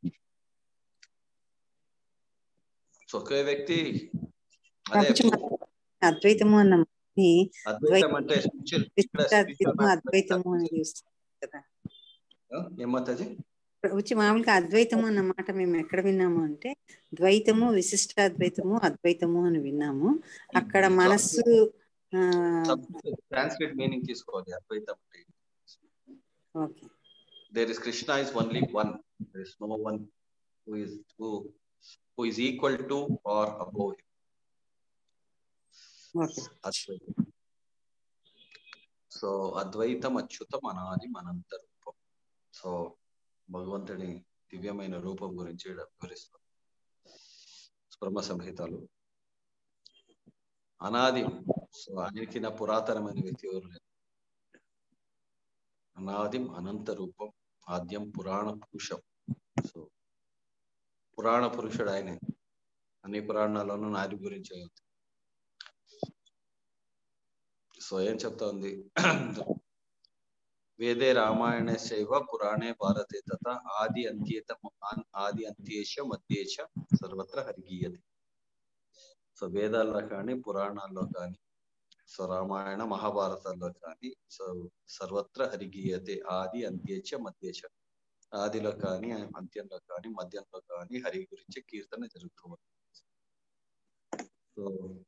సో ఒకే వ్యక్తి అదే ప్రభుజీ అద్వైతము అన్న మాటని అద్వైతం అంటే spiritual- ఇక్కడ విశిష్ట spiritual అద్వైతము aspect అద్వైతము అని చూస్తాం కదా ఆ, ఏమవుతుంది ప్రభుజీ మామూలుగా అద్వైతము అన్న మాట మేము ఎక్కడ విన్నాము అంటే ద్వైతము విశిష్టాద్వైతము అద్వైతము అని విన్నాము అక్కడ మనస్సు ఆ, ట్రాన్స్లేట్ మీనింగ్ తీసుకోవాలి అద్వైతం అంటే okay there is krishna is only one there is no one who is who who is equal to or above him okay అద్వైతం సో అద్వైతం అచ్యుతం అనాది అనంత రూపం సో భగవంతుడి దివ్యమైన రూపం గురించి ఈడ వివరిస్తాం స్పర్మ సంహితలు అనాది సో ఆయనకి నా పురాతనమైన వ్యక్తి ఎవరు లేరు అనాదిం అనంత రూపం ఆద్యం పురాణ పురుషం సో పురాణ పురుషుడు ఆయన అన్ని పురాణాల్లోనూ నాది గురించి ఉంది సో ఏం చెప్తా ఉంది వేదే రామాయణ శైవ పురాణే భారతే తథ ఆది అంత్యేత ఆది అంత్యేష మధ్యేష సర్వత్ర హరిగీయతి సో వేదాల్లో కానీ పురాణాల్లో కానీ సో రామాయణ మహాభారతాల్లో కానీ సో సర్వత్ర హరిగీయతే ఆది అంత్యేచ మధ్యేచ ఆదిలో కానీ అంత్యంలో కానీ మధ్యంలో కానీ హరి గురించి కీర్తన జరుగుతూ ఉంది సో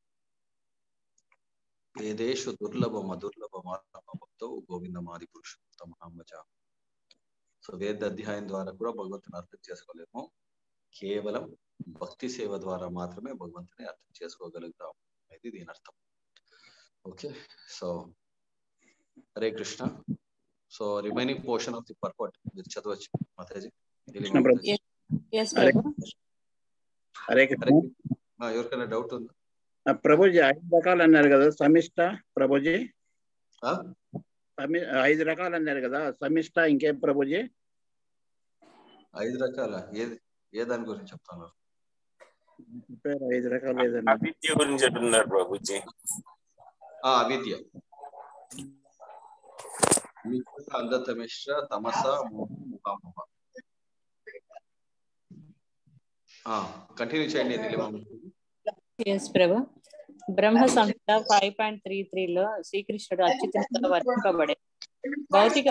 వేదేషు దుర్లభ మధుర్లభ భక్తో గోవిందమాది పురుషోత్తమ నామజ సో వేద అధ్యాయం ద్వారా కూడా భగవంతుని అర్థం చేసుకోలేము కేవలం భక్తి సేవ ద్వారా మాత్రమే భగవంతుని అర్థం చేసుకోగలుగుతాం అనేది దీని అర్థం okay so Hare Krishna so remaining portion of the purport మీరు చదవచ్చు మాతాజీ కృష్ణ ప్రభు. ఎస్ హరే ప్రభు హరే హరే కృష్ణ ఆ, ఎవరికైనా డౌట్ ఉందా ఆ, ప్రభుజీ ఐదు రకాలు అన్నారు కదా సమిష్ట ప్రభుజీ ఆ? సమి ఐదు రకాలు అన్నారు కదా సమిష్ట ఇంకేం ప్రభుజీ ఐదు రకాల ఏది ఏ దాని గురించి చెప్తాను చెప్పారు ఐదు రకాలు ఏదన్నా అవిద్య గురించి అంటున్నారు ప్రభుజీ ఆ అవిద్య మిత్ర అంధతమిశ్ర తమస మోహ ముఖాముఖ కంటిన్యూ చేయండి నీలిమ ఎస్ ప్రభు Brahma Samhita five point three త్రీలో శ్రీకృష్ణుడు అచ్యుతంతో వర్తింపబడే భౌతిక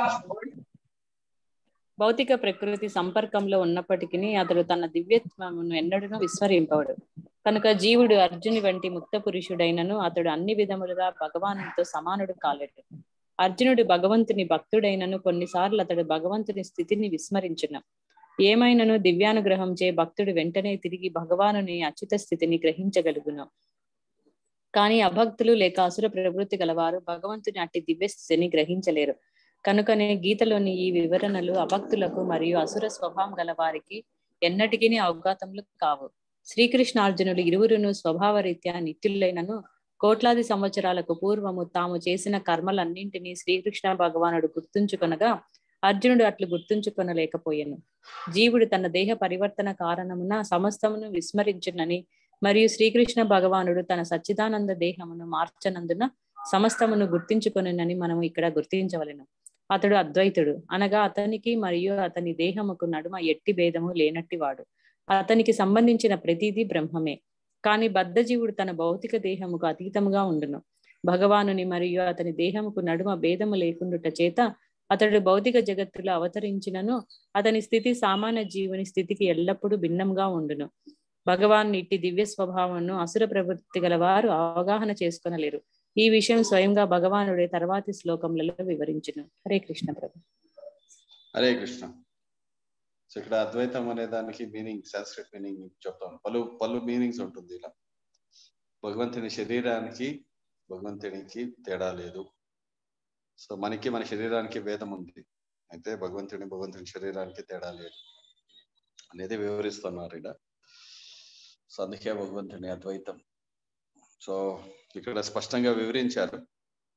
భౌతిక ప్రకృతి సంపర్కంలో ఉన్నప్పటికీ అతడు తన దివ్యత్వమును ఎన్నడూ విస్మరింపడు కనుక జీవుడు అర్జుని వంటి ముక్త పురుషుడైనను అతడు అన్ని విధములుగా భగవానుతో సమానుడు కాలేడు అర్జునుడు భగవంతుని భక్తుడైనను కొన్నిసార్లు అతడు భగవంతుని స్థితిని విస్మరించును ఏమైనను దివ్యానుగ్రహం చే భక్తుడు వెంటనే తిరిగి భగవానుని అచ్యుత స్థితిని గ్రహించగలుగును కానీ అభక్తులు లేక అసుర ప్రవృత్తి గలవారు భగవంతుని అట్టి దివ్య స్థితిని గ్రహించలేరు కనుకనే గీతలోని ఈ వివరణలు అభక్తులకు మరియు అసుర స్వభావం గల వారికి ఎన్నటికీ అవగాతములు కావు శ్రీకృష్ణార్జునులు ఇరువురును స్వభావరీత్యా నిత్యులైనను కోట్లాది సంవత్సరాలకు పూర్వము తాము చేసిన కర్మలన్నింటినీ శ్రీకృష్ణ భగవానుడు గుర్తుంచుకొనగా అర్జునుడు అట్లు గుర్తుంచుకొనలేకపోయాను జీవుడు తన దేహ పరివర్తన కారణమున సమస్తమును విస్మరించునని మరియు శ్రీకృష్ణ భగవానుడు తన సచ్చిదానంద దేహమును మార్చనందున సమస్తమును గుర్తించుకొనునని మనము ఇక్కడ గుర్తించవలెను అతడు అద్వైతుడు అనగా అతనికి మరియు అతని దేహముకు నడుమ ఎట్టి భేదము లేనట్టి వాడు అతనికి సంబంధించిన ప్రతిదీ బ్రహ్మమే కాని బద్ధజీవుడు తన భౌతిక దేహముకు అతీతముగా ఉండును భగవానుని మరియు అతని దేహముకు నడుమ భేదము లేకుండుట చేత అతడు భౌతిక జగత్తులో అవతరించినను అతని స్థితి సామాన్య జీవుని స్థితికి ఎల్లప్పుడూ భిన్నంగా ఉండును భగవాన్ ఇట్టి దివ్య స్వభావమును అసుర ప్రవృత్తి గల వారు అవగాహన చేసుకొనలేరు ఈ విషయం స్వయంగా భగవానుడే తర్వాతి శ్లోకములలో వివరించును హరే కృష్ణ ప్రభు హరే కృష్ణ సో ఇక్కడ అద్వైతం అనే దానికి మీనింగ్ సంస్కృత్ మీనింగ్ చెప్తాను పలు పలు మీనింగ్స్ ఉంటుంది ఇలా భగవంతుని శరీరానికి భగవంతునికి తేడా లేదు సో మనకి మన శరీరానికి భేదం ఉంది అయితే భగవంతుని భగవంతుని శరీరానికి తేడా లేదు అనేది వివరిస్తున్నారు ఇక్కడ సో అందుకే భగవంతుని అద్వైతం సో ఇక్కడ స్పష్టంగా వివరించారు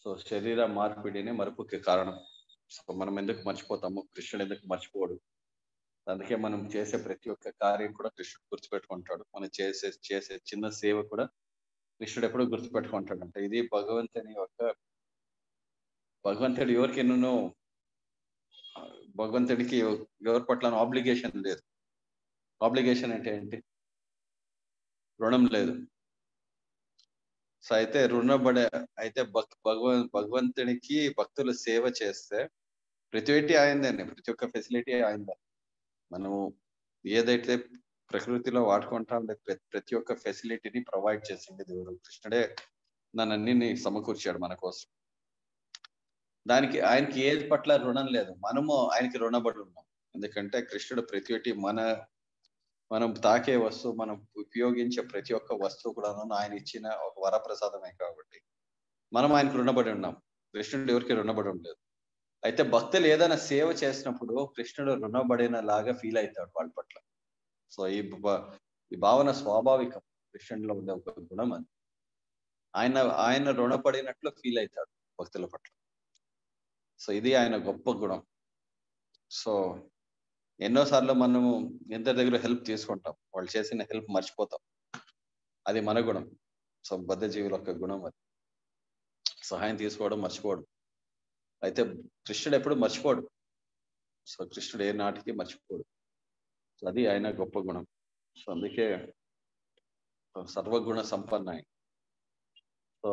సో శరీర మార్పిడినే మరుపుకి కారణం సో మనం ఎందుకు మర్చిపోతాము కృష్ణుడు ఎందుకు మర్చిపోడు అందుకే మనం చేసే ప్రతి ఒక్క కార్యం కూడా కృష్ణుడు గుర్తుపెట్టుకుంటాడు మనం చేసే చేసే చిన్న సేవ కూడా కృష్ణుడు ఎప్పుడూ గుర్తుపెట్టుకుంటాడు అంటే ఇది భగవంతుని యొక్క భగవంతుడు ఎవరికి ఎన్నో భగవంతుడికి ఎవరి పట్ల ఆబ్లిగేషన్ లేదు ఆబ్లిగేషన్ అంటే ఏంటి రుణం లేదు సో అయితే రుణపడే అయితే భక్ భగవ భగవంతునికి భక్తులు సేవ చేస్తే ప్రతి ఒక్కటి ఆయిందండి ప్రతి ఒక్క ఫెసిలిటీ ఆయిందా మనము ఏదైతే ప్రకృతిలో వాడుకుంటా ఉండే ప్రతి ప్రతి ఒక్క ఫెసిలిటీని ప్రొవైడ్ చేసింది దేవుడు కృష్ణుడే నన్ను అన్ని సమకూర్చాడు మన కోసం దానికి ఆయనకి ఏది పట్ల రుణం లేదు మనము ఆయనకి రుణపడి ఉన్నాం ఎందుకంటే కృష్ణుడు ప్రతి ఒక్కటి మన మనం తాకే వస్తువు మనం ఉపయోగించే ప్రతి ఒక్క వస్తువు కూడా ఆయన ఇచ్చిన ఒక వరప్రసాదమే కాబట్టి మనం ఆయనకు రుణపడి ఉన్నాం కృష్ణుడు ఎవరికి రుణపడి ఉండలేదు అయితే భక్తులు ఏదైనా సేవ చేసినప్పుడు కృష్ణుడు రుణపడిన లాగా ఫీల్ అవుతాడు వాళ్ళ పట్ల సో ఈ భ- ఈ భావన స్వాభావికం కృష్ణుడిలో ఉండే ఒక గుణం అది ఆయన ఆయన రుణపడినట్లు ఫీల్ అవుతాడు భక్తుల పట్ల సో ఇది ఆయన గొప్ప గుణం సో ఎన్నోసార్లు మనము ఎంత దగ్గర హెల్ప్ తీసుకుంటాం వాళ్ళు చేసిన హెల్ప్ మర్చిపోతాం అది మన గుణం సో బద్ధ జీవుల యొక్క గుణం అది సహాయం తీసుకోవడం మర్చిపోవడం అయితే కృష్ణుడు ఎప్పుడు మర్చిపోడు సో కృష్ణుడు ఏ నాటికి మర్చిపోడు సో అది ఆయన గొప్ప గుణం సో అందుకే సర్వగుణ సంపన్న ఆయన సో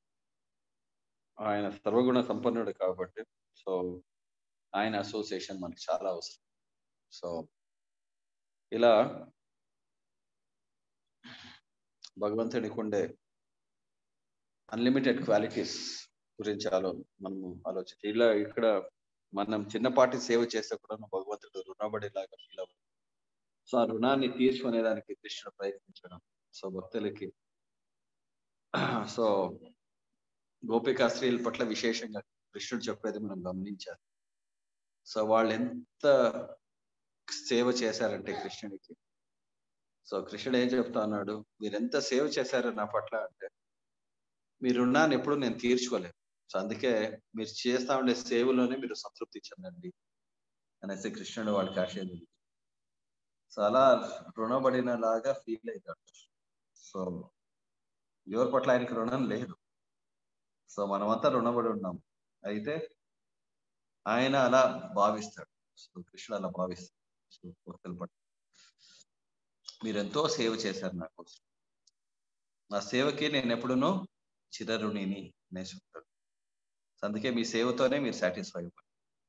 ఆయన సర్వగుణ సంపన్నుడు కాబట్టి సో ఆయన అసోసియేషన్ మనకి చాలా అవసరం సో ఇలా భగవంతునికి ఉండే అన్లిమిటెడ్ క్వాలిటీస్ గురించి ఆలో మనము ఆలోచించి ఇలా ఇక్కడ మనం చిన్నపాటి సేవ చేస్తే కూడా భగవంతుడు రుణపడేలాగా ఫీల్ అవ్వదు సో ఆ రుణాన్ని తీర్చుకునేదానికి కృష్ణుడు ప్రయత్నించడం సో భక్తులకి సో గోపికా స్త్రీల పట్ల విశేషంగా కృష్ణుడు చెప్పేది మనం గమనించాలి సో వాళ్ళు ఎంత సేవ చేశారంటే కృష్ణుడికి సో కృష్ణుడు ఏం చెప్తా అన్నాడు మీరు ఎంత సేవ చేశారు నా పట్ల అంటే మీ రుణాన్ని ఎప్పుడు నేను తీర్చుకోలేదు సో అందుకే మీరు చేస్తా ఉండే సేవలోనే మీరు సంతృప్తి చెందండి అనేసి కృష్ణుడు వాళ్ళకి ఆశీర్వదించాడు సో అలా రుణపడిన లాగా ఫీల్ అవుతాడు సో ఎవరి పట్ల ఆయనకి రుణం లేదు సో మనమంతా రుణపడి ఉన్నాం అయితే ఆయన అలా భావిస్తాడు సో కృష్ణుడు అలా భావిస్తాడు సో భక్తుల పట్ల మీరు ఎంతో సేవ చేశారు నా కోసం నా సేవకి నేను ఎప్పుడునూ చిరరుణిని అనే చెప్తాడు సో అందుకే మీ సేవతోనే మీరు సాటిస్ఫై అవ్వాలి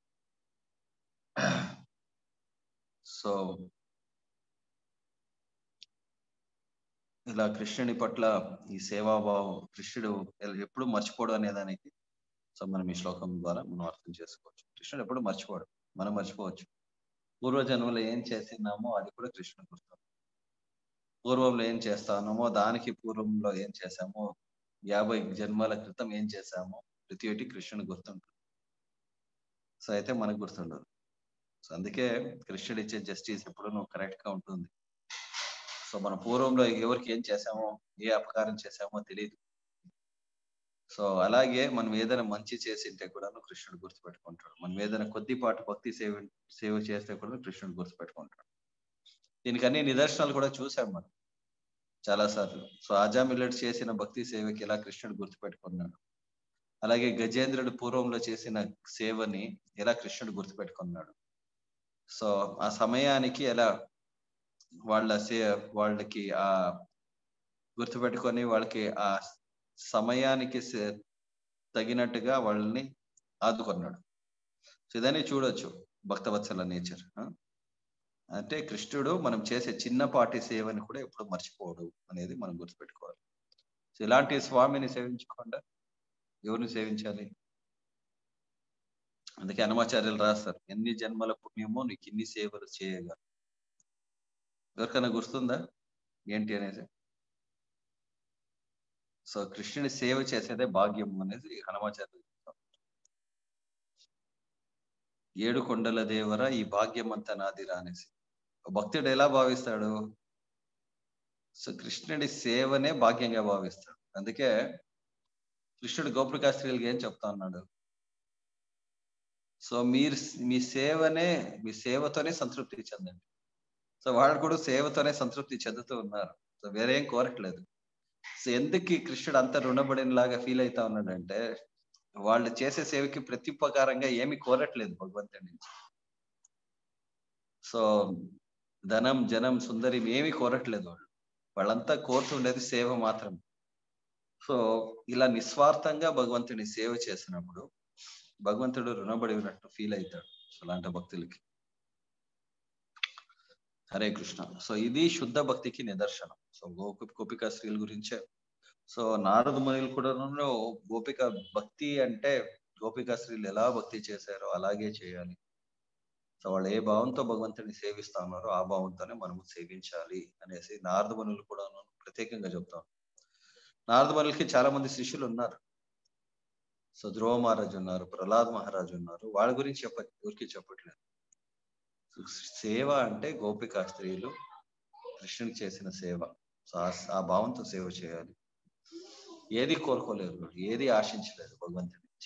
సో ఇలా కృష్ణుని పట్ల ఈ సేవాభావం కృష్ణుడు ఎప్పుడు మర్చిపోడు అనే దానికి సో మనం ఈ శ్లోకం ద్వారా మనం అర్థం చేసుకోవచ్చు కృష్ణుడు ఎప్పుడు మర్చిపోడు మనం మర్చిపోవచ్చు పూర్వజన్మలో ఏం చేసినామో అది కూడా కృష్ణుడు గుర్తు పూర్వంలో ఏం చేస్తానమో దానికి పూర్వంలో ఏం చేశామో యాభై జన్మల క్రితం ఏం చేశామో ప్రతి ఒక్కటి కృష్ణుని గుర్తుంటుంది సో అయితే మనకు గుర్తుండదు సో అందుకే కృష్ణుడు ఇచ్చే జస్టిస్ ఎప్పుడు నువ్వు కరెక్ట్ గా ఉంటుంది సో మన పూర్వంలో ఎవరికి ఏం చేశామో ఏ అపకారం చేశామో తెలియదు సో అలాగే మనం ఏదైనా మంచి చేసింటే కూడా కృష్ణుడు గుర్తుపెట్టుకుంటాడు మనం ఏదైనా కొద్దిపాటు భక్తి సేవ సేవ చేస్తే కూడా కృష్ణుడు గుర్తుపెట్టుకుంటాడు దీనికి అన్ని నిదర్శనాలు కూడా చూసాం మనం చాలా సార్లు సో ఆజా మిల్లెట్ చేసిన భక్తి సేవకి ఎలా కృష్ణుడు గుర్తుపెట్టుకున్నాడు అలాగే గజేంద్రుడు పూర్వంలో చేసిన సేవని ఎలా కృష్ణుడు గుర్తుపెట్టుకున్నాడు సో ఆ సమయానికి ఎలా వాళ్ళ సే వాళ్ళకి ఆ గుర్తుపెట్టుకొని వాళ్ళకి ఆ సమయానికి తగినట్టుగా వాళ్ళని ఆదుకున్నాడు సో ఇదని చూడొచ్చు భక్తవత్సల నేచర్ అంటే కృష్ణుడు మనం చేసే చిన్నపాటి సేవని కూడా ఎప్పుడు మర్చిపోడు అనేది మనం గుర్తుపెట్టుకోవాలి సో ఇలాంటి స్వామిని సేవించకుండా ఎవరిని సేవించాలి అందుకే హనుమాచార్యులు రాస్తారు ఎన్ని జన్మల పుణ్యమో నీకు ఇన్ని సేవలు చేయగా ఎవరికైనా గుర్తుందా ఏంటి అనేది సో కృష్ణుని సేవ చేసేదే భాగ్యం అనేది హనుమాచార్యులు ఏడు కొండల దేవర ఈ భాగ్యం అంతా నాదిరా అనేసి భక్తుడు ఎలా భావిస్తాడు సో కృష్ణుడి సేవనే భాగ్యంగా భావిస్తాడు అందుకే కృష్ణుడు గోపికా స్త్రీలకి ఏం చెప్తా ఉన్నాడు సో మీరు మీ సేవనే మీ సేవతోనే సంతృప్తి చెందండి సో వాళ్ళు కూడా సేవతోనే సంతృప్తి చెందుతూ ఉన్నారు సో వేరే ఏం కోరట్లేదు సో ఎందుకు ఈ కృష్ణుడు అంత రుణపడిన లాగా ఫీల్ అవుతా ఉన్నాడంటే వాళ్ళు చేసే సేవకి ప్రత్యుపకారంగా ఏమి కోరట్లేదు భగవంతుడి నుంచి సో ధనం జనం సుందరి ఏమి కోరట్లేదు వాళ్ళు వాళ్ళంతా కోరుతుండేది సేవ మాత్రం సో ఇలా నిస్వార్థంగా భగవంతుని సేవ చేసినప్పుడు భగవంతుడు రుణపడి ఉన్నట్టు ఫీల్ అవుతాడు సో అలాంటి భక్తులకి హరే కృష్ణ సో ఇది శుద్ధ భక్తికి నిదర్శనం సో గోపి గోపిక స్త్రీల గురించే సో నారద మునులు కూడా గోపిక భక్తి అంటే గోపిక స్త్రీలు ఎలా భక్తి చేశారో అలాగే చేయాలి సో వాళ్ళు ఏ భావంతో భగవంతుని సేవిస్తా ఉన్నారో ఆ భావంతోనే మనము సేవించాలి అనేసి నారద మునులు కూడా ప్రత్యేకంగా చెప్తాం నారద మునులకి చాలా మంది శిష్యులు ఉన్నారు సో ధ్రువ మహారాజు ఉన్నారు ప్రహ్లాద్ మహారాజు ఉన్నారు వాళ్ళ గురించి చెప్ప ఊరికి చెప్పట్లేదు సేవ అంటే గోపికా స్త్రీలు కృష్ణునికి చేసిన సేవ సో ఆ భావంతో సేవ చేయాలి ఏది కోరుకోలేరు ఏది ఆశించలేదు భగవంతుడి నుంచి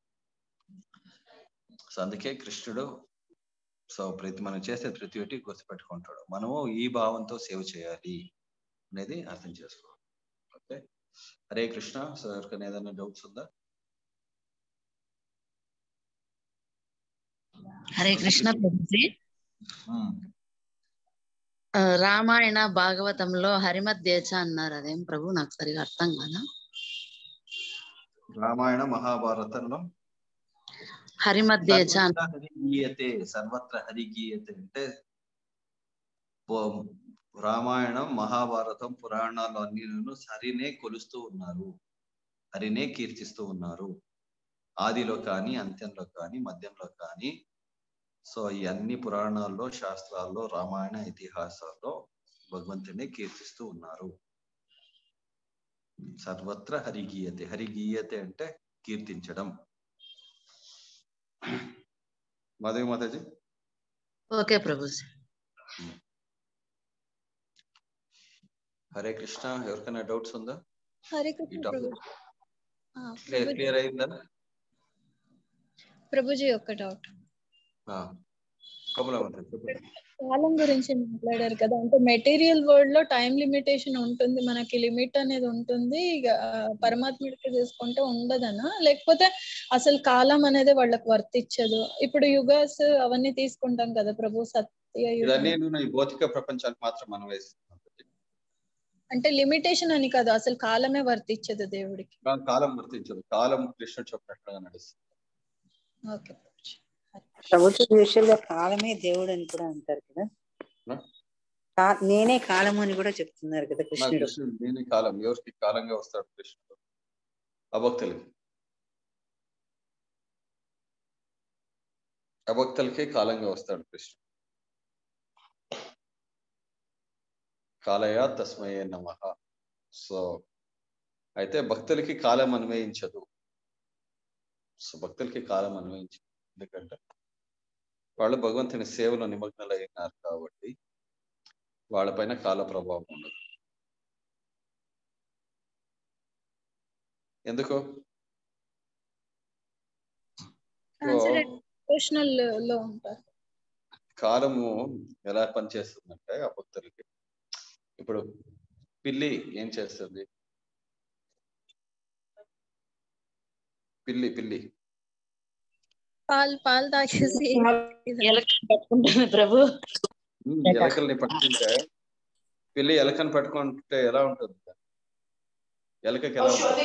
సో అందుకే కృష్ణుడు సో ప్రతి మనం చేసే ప్రతి ఒక్కటి గుర్తుపెట్టుకుంటాడు మనము ఈ భావంతో సేవ చేయాలి అనేది అర్థం చేసుకోవాలి ఓకే హరే కృష్ణ సో ఎవరికైనా ఏదైనా డౌట్స్ ఉందా హరే కృష్ణ ప్రభుజీ రామాయణ భాగవతంలో హరిమధ్యేచ అన్నారు అదేం ప్రభు నాకు సరిగా అర్థం కాదా రామాయణ మహాభారతంలో హరిమధ్యేచ హరిగీయతే సర్వత్ర హరిగీయతే అంటే రామాయణం మహాభారతం పురాణాలు అన్నిలను హరినే కొలుస్తూ ఉన్నారు హరినే కీర్తిస్తూ ఉన్నారు ఆదిలో కానీ అంత్యంలో కానీ మధ్యంలో కానీ సో ఈ అన్ని పురాణాల్లో శాస్త్రాల్లో రామాయణ ఇతిహాసాల్లో భగవంతుని కీర్తిస్తూ ఉన్నారు సర్వత్ర హరిగీయతే హరిగీయతే అంటే కీర్తించడం మాధవి మాతాజీ ఓకే ప్రభుజీ హరే కృష్ణ ఎవరికైనా డౌట్స్ ఉందా హరే ఈ కృష్ణ టాపిక్ ప్రభు ఆ, క్లియర్ ప్రభుజీ క్లియర్ అయిందా ప్రభుజీ ఒక్క డౌట్ కమలా మాతాజీ చెప్పండి కాలం గురించి మాట్లాడారు కదా అంటే మెటీరియల్ వరల్డ్ లో టైం లిమిటేషన్ ఉంటుంది మనకి లిమిట్ అనేది ఉంటుంది ఇక ఆ, పరమాత్ముడికి చేసుకుంటే ఉండదనా లేకపోతే అసలు కాలం అనేది వాళ్ళకి వర్తించదు ఇప్పుడు యుగాస్ అవన్నీ తీసుకుంటాం కదా ప్రభు సత్య యుగం ఇవన్నీ నువ్వు ఈ భౌతిక ప్రపంచానికి మాత్రం మనం వేస్తున్నాం అంటే లిమిటేషన్ అని కాదు అసలు కాలమే వర్తించదు దేవుడికి కా- కాలం వర్తించదు కాలం కృష్ణుడు చెప్పినట్లుగా నడుస్తుంది ఓకే ప్రభుత్వ విషయంలో కాలమే దేవుడు అని కూడా అంటారు కదా ఆ? కా- నేనే కాలము అని కూడా చెప్తున్నారు కదా నా కృష్ణుడు కృష్ణుడు దీని కాలం ఎవరికి కాలంగా వస్తాడు కృష్ణుడు అభక్తులకి అభక్తులకి కాలంగా వస్తాడు కృష్ణుడు కాలయ తస్మయే నమ సో అయితే భక్తులకి కాలం అన్వయించదు సో భక్తులకి కాలం అన్వయించదు ఎందుకంటే వాళ్ళు భగవంతుని సేవలో నిమగ్నలై ఉన్నారు కాబట్టి వాళ్ళపైన కాల ప్రభావం ఉండదు ఎందుకు డివోషనల్ లో ఉంటారు కాలము ఎలా పనిచేస్తుందంటే ఆ భక్తులకి ఇప్పుడు పిల్లి ఏం చేస్తుంది పిల్లి పిల్లి పాలు పాలు తాగేసి పట్టుకుంటుంది ప్రభు ఉమ్, ఎలకల్ని పట్టుకుంటే పిల్లి ఎలకని పట్టుకుంటే ఎలా ఉంటుంది ఎలకకి ఎలా ఉంటుంది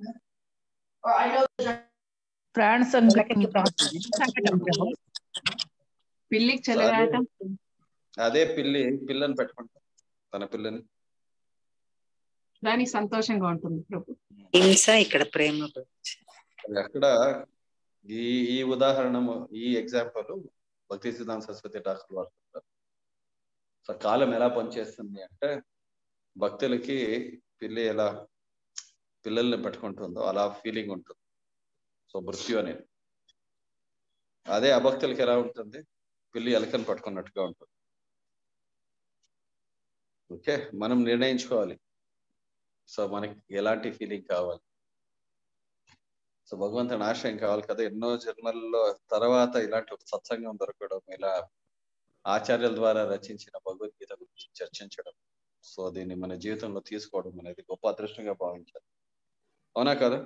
ప్రాణ సంకటం సంకటం ప్రభు పిల్లికి చెలగాటం అదే పిల్లి పిల్లని పెట్టుకుంటుంది తన పిల్లని దానికి సంతోషంగా ఉంటుంది ప్రభు హింస ఇక్కడ ప్రేమ అది అక్కడ ఈ ఈ ఉదాహరణ ఈ ఎగ్జాంపుల్ భక్తి సిద్ధాంత సరస్వతి ఠాకూర్ వాడుతుంటారు సో కాలం ఎలా పనిచేస్తుంది అంటే భక్తులకి పిల్లి ఎలా పిల్లల్ని పెట్టుకుంటుందో అలా ఫీలింగ్ ఉంటుంది సో మృత్యు అనేది అదే అభక్తులకి ఎలా ఉంటుంది పిల్లి ఎలకని పట్టుకున్నట్టుగా ఉంటుంది ఓకే మనం నిర్ణయించుకోవాలి సో మనకి ఎలాంటి ఫీలింగ్ కావాలి సో భగవంతుని ఆశ్రయం కావాలి కదా ఎన్నో జన్మల్లో తర్వాత ఇలాంటి ఒక సత్సంగం దొరకడం ఇలా ఆచార్యుల ద్వారా రచించిన భగవద్గీత గురించి చర్చించడం సో దీన్ని మన జీవితంలో తీసుకోవడం అనేది గొప్ప అదృష్టంగా భావించాలి అవునా కదా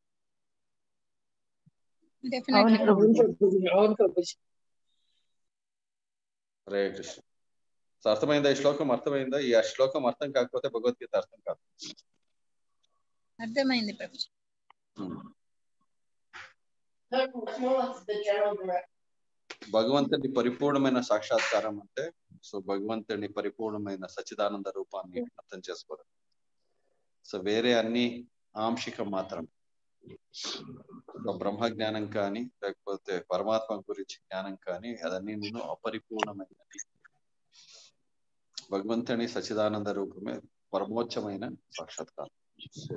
అవును డెఫినెట్లీ ప్రభుజీ అవును ప్రభుజీ హరే కృష్ణ సో అర్థమైందా ఈ శ్లోకం అర్థమైందా ఈ ఆ శ్లోకం అర్థం కాకపోతే భగవద్గీత అర్థం కాదు అర్థమైంది ప్రభుజీ భగవంతుని పరిపూర్ణమైన సాక్షాత్కారం అంటే సో భగవంతుని పరిపూర్ణమైన సచిదానంద రూపాన్ని అర్థం చేసుకోవడం సో వేరే అన్ని ఆంశికం మాత్రం ఒక బ్రహ్మ జ్ఞానం కానీ లేకపోతే పరమాత్మ గురించి జ్ఞానం కానీ అదన్నీ నేను అపరిపూర్ణమైనది భగవంతుని సచిదానంద రూపమే పరమోచ్చమైన సాక్షాత్కారం సో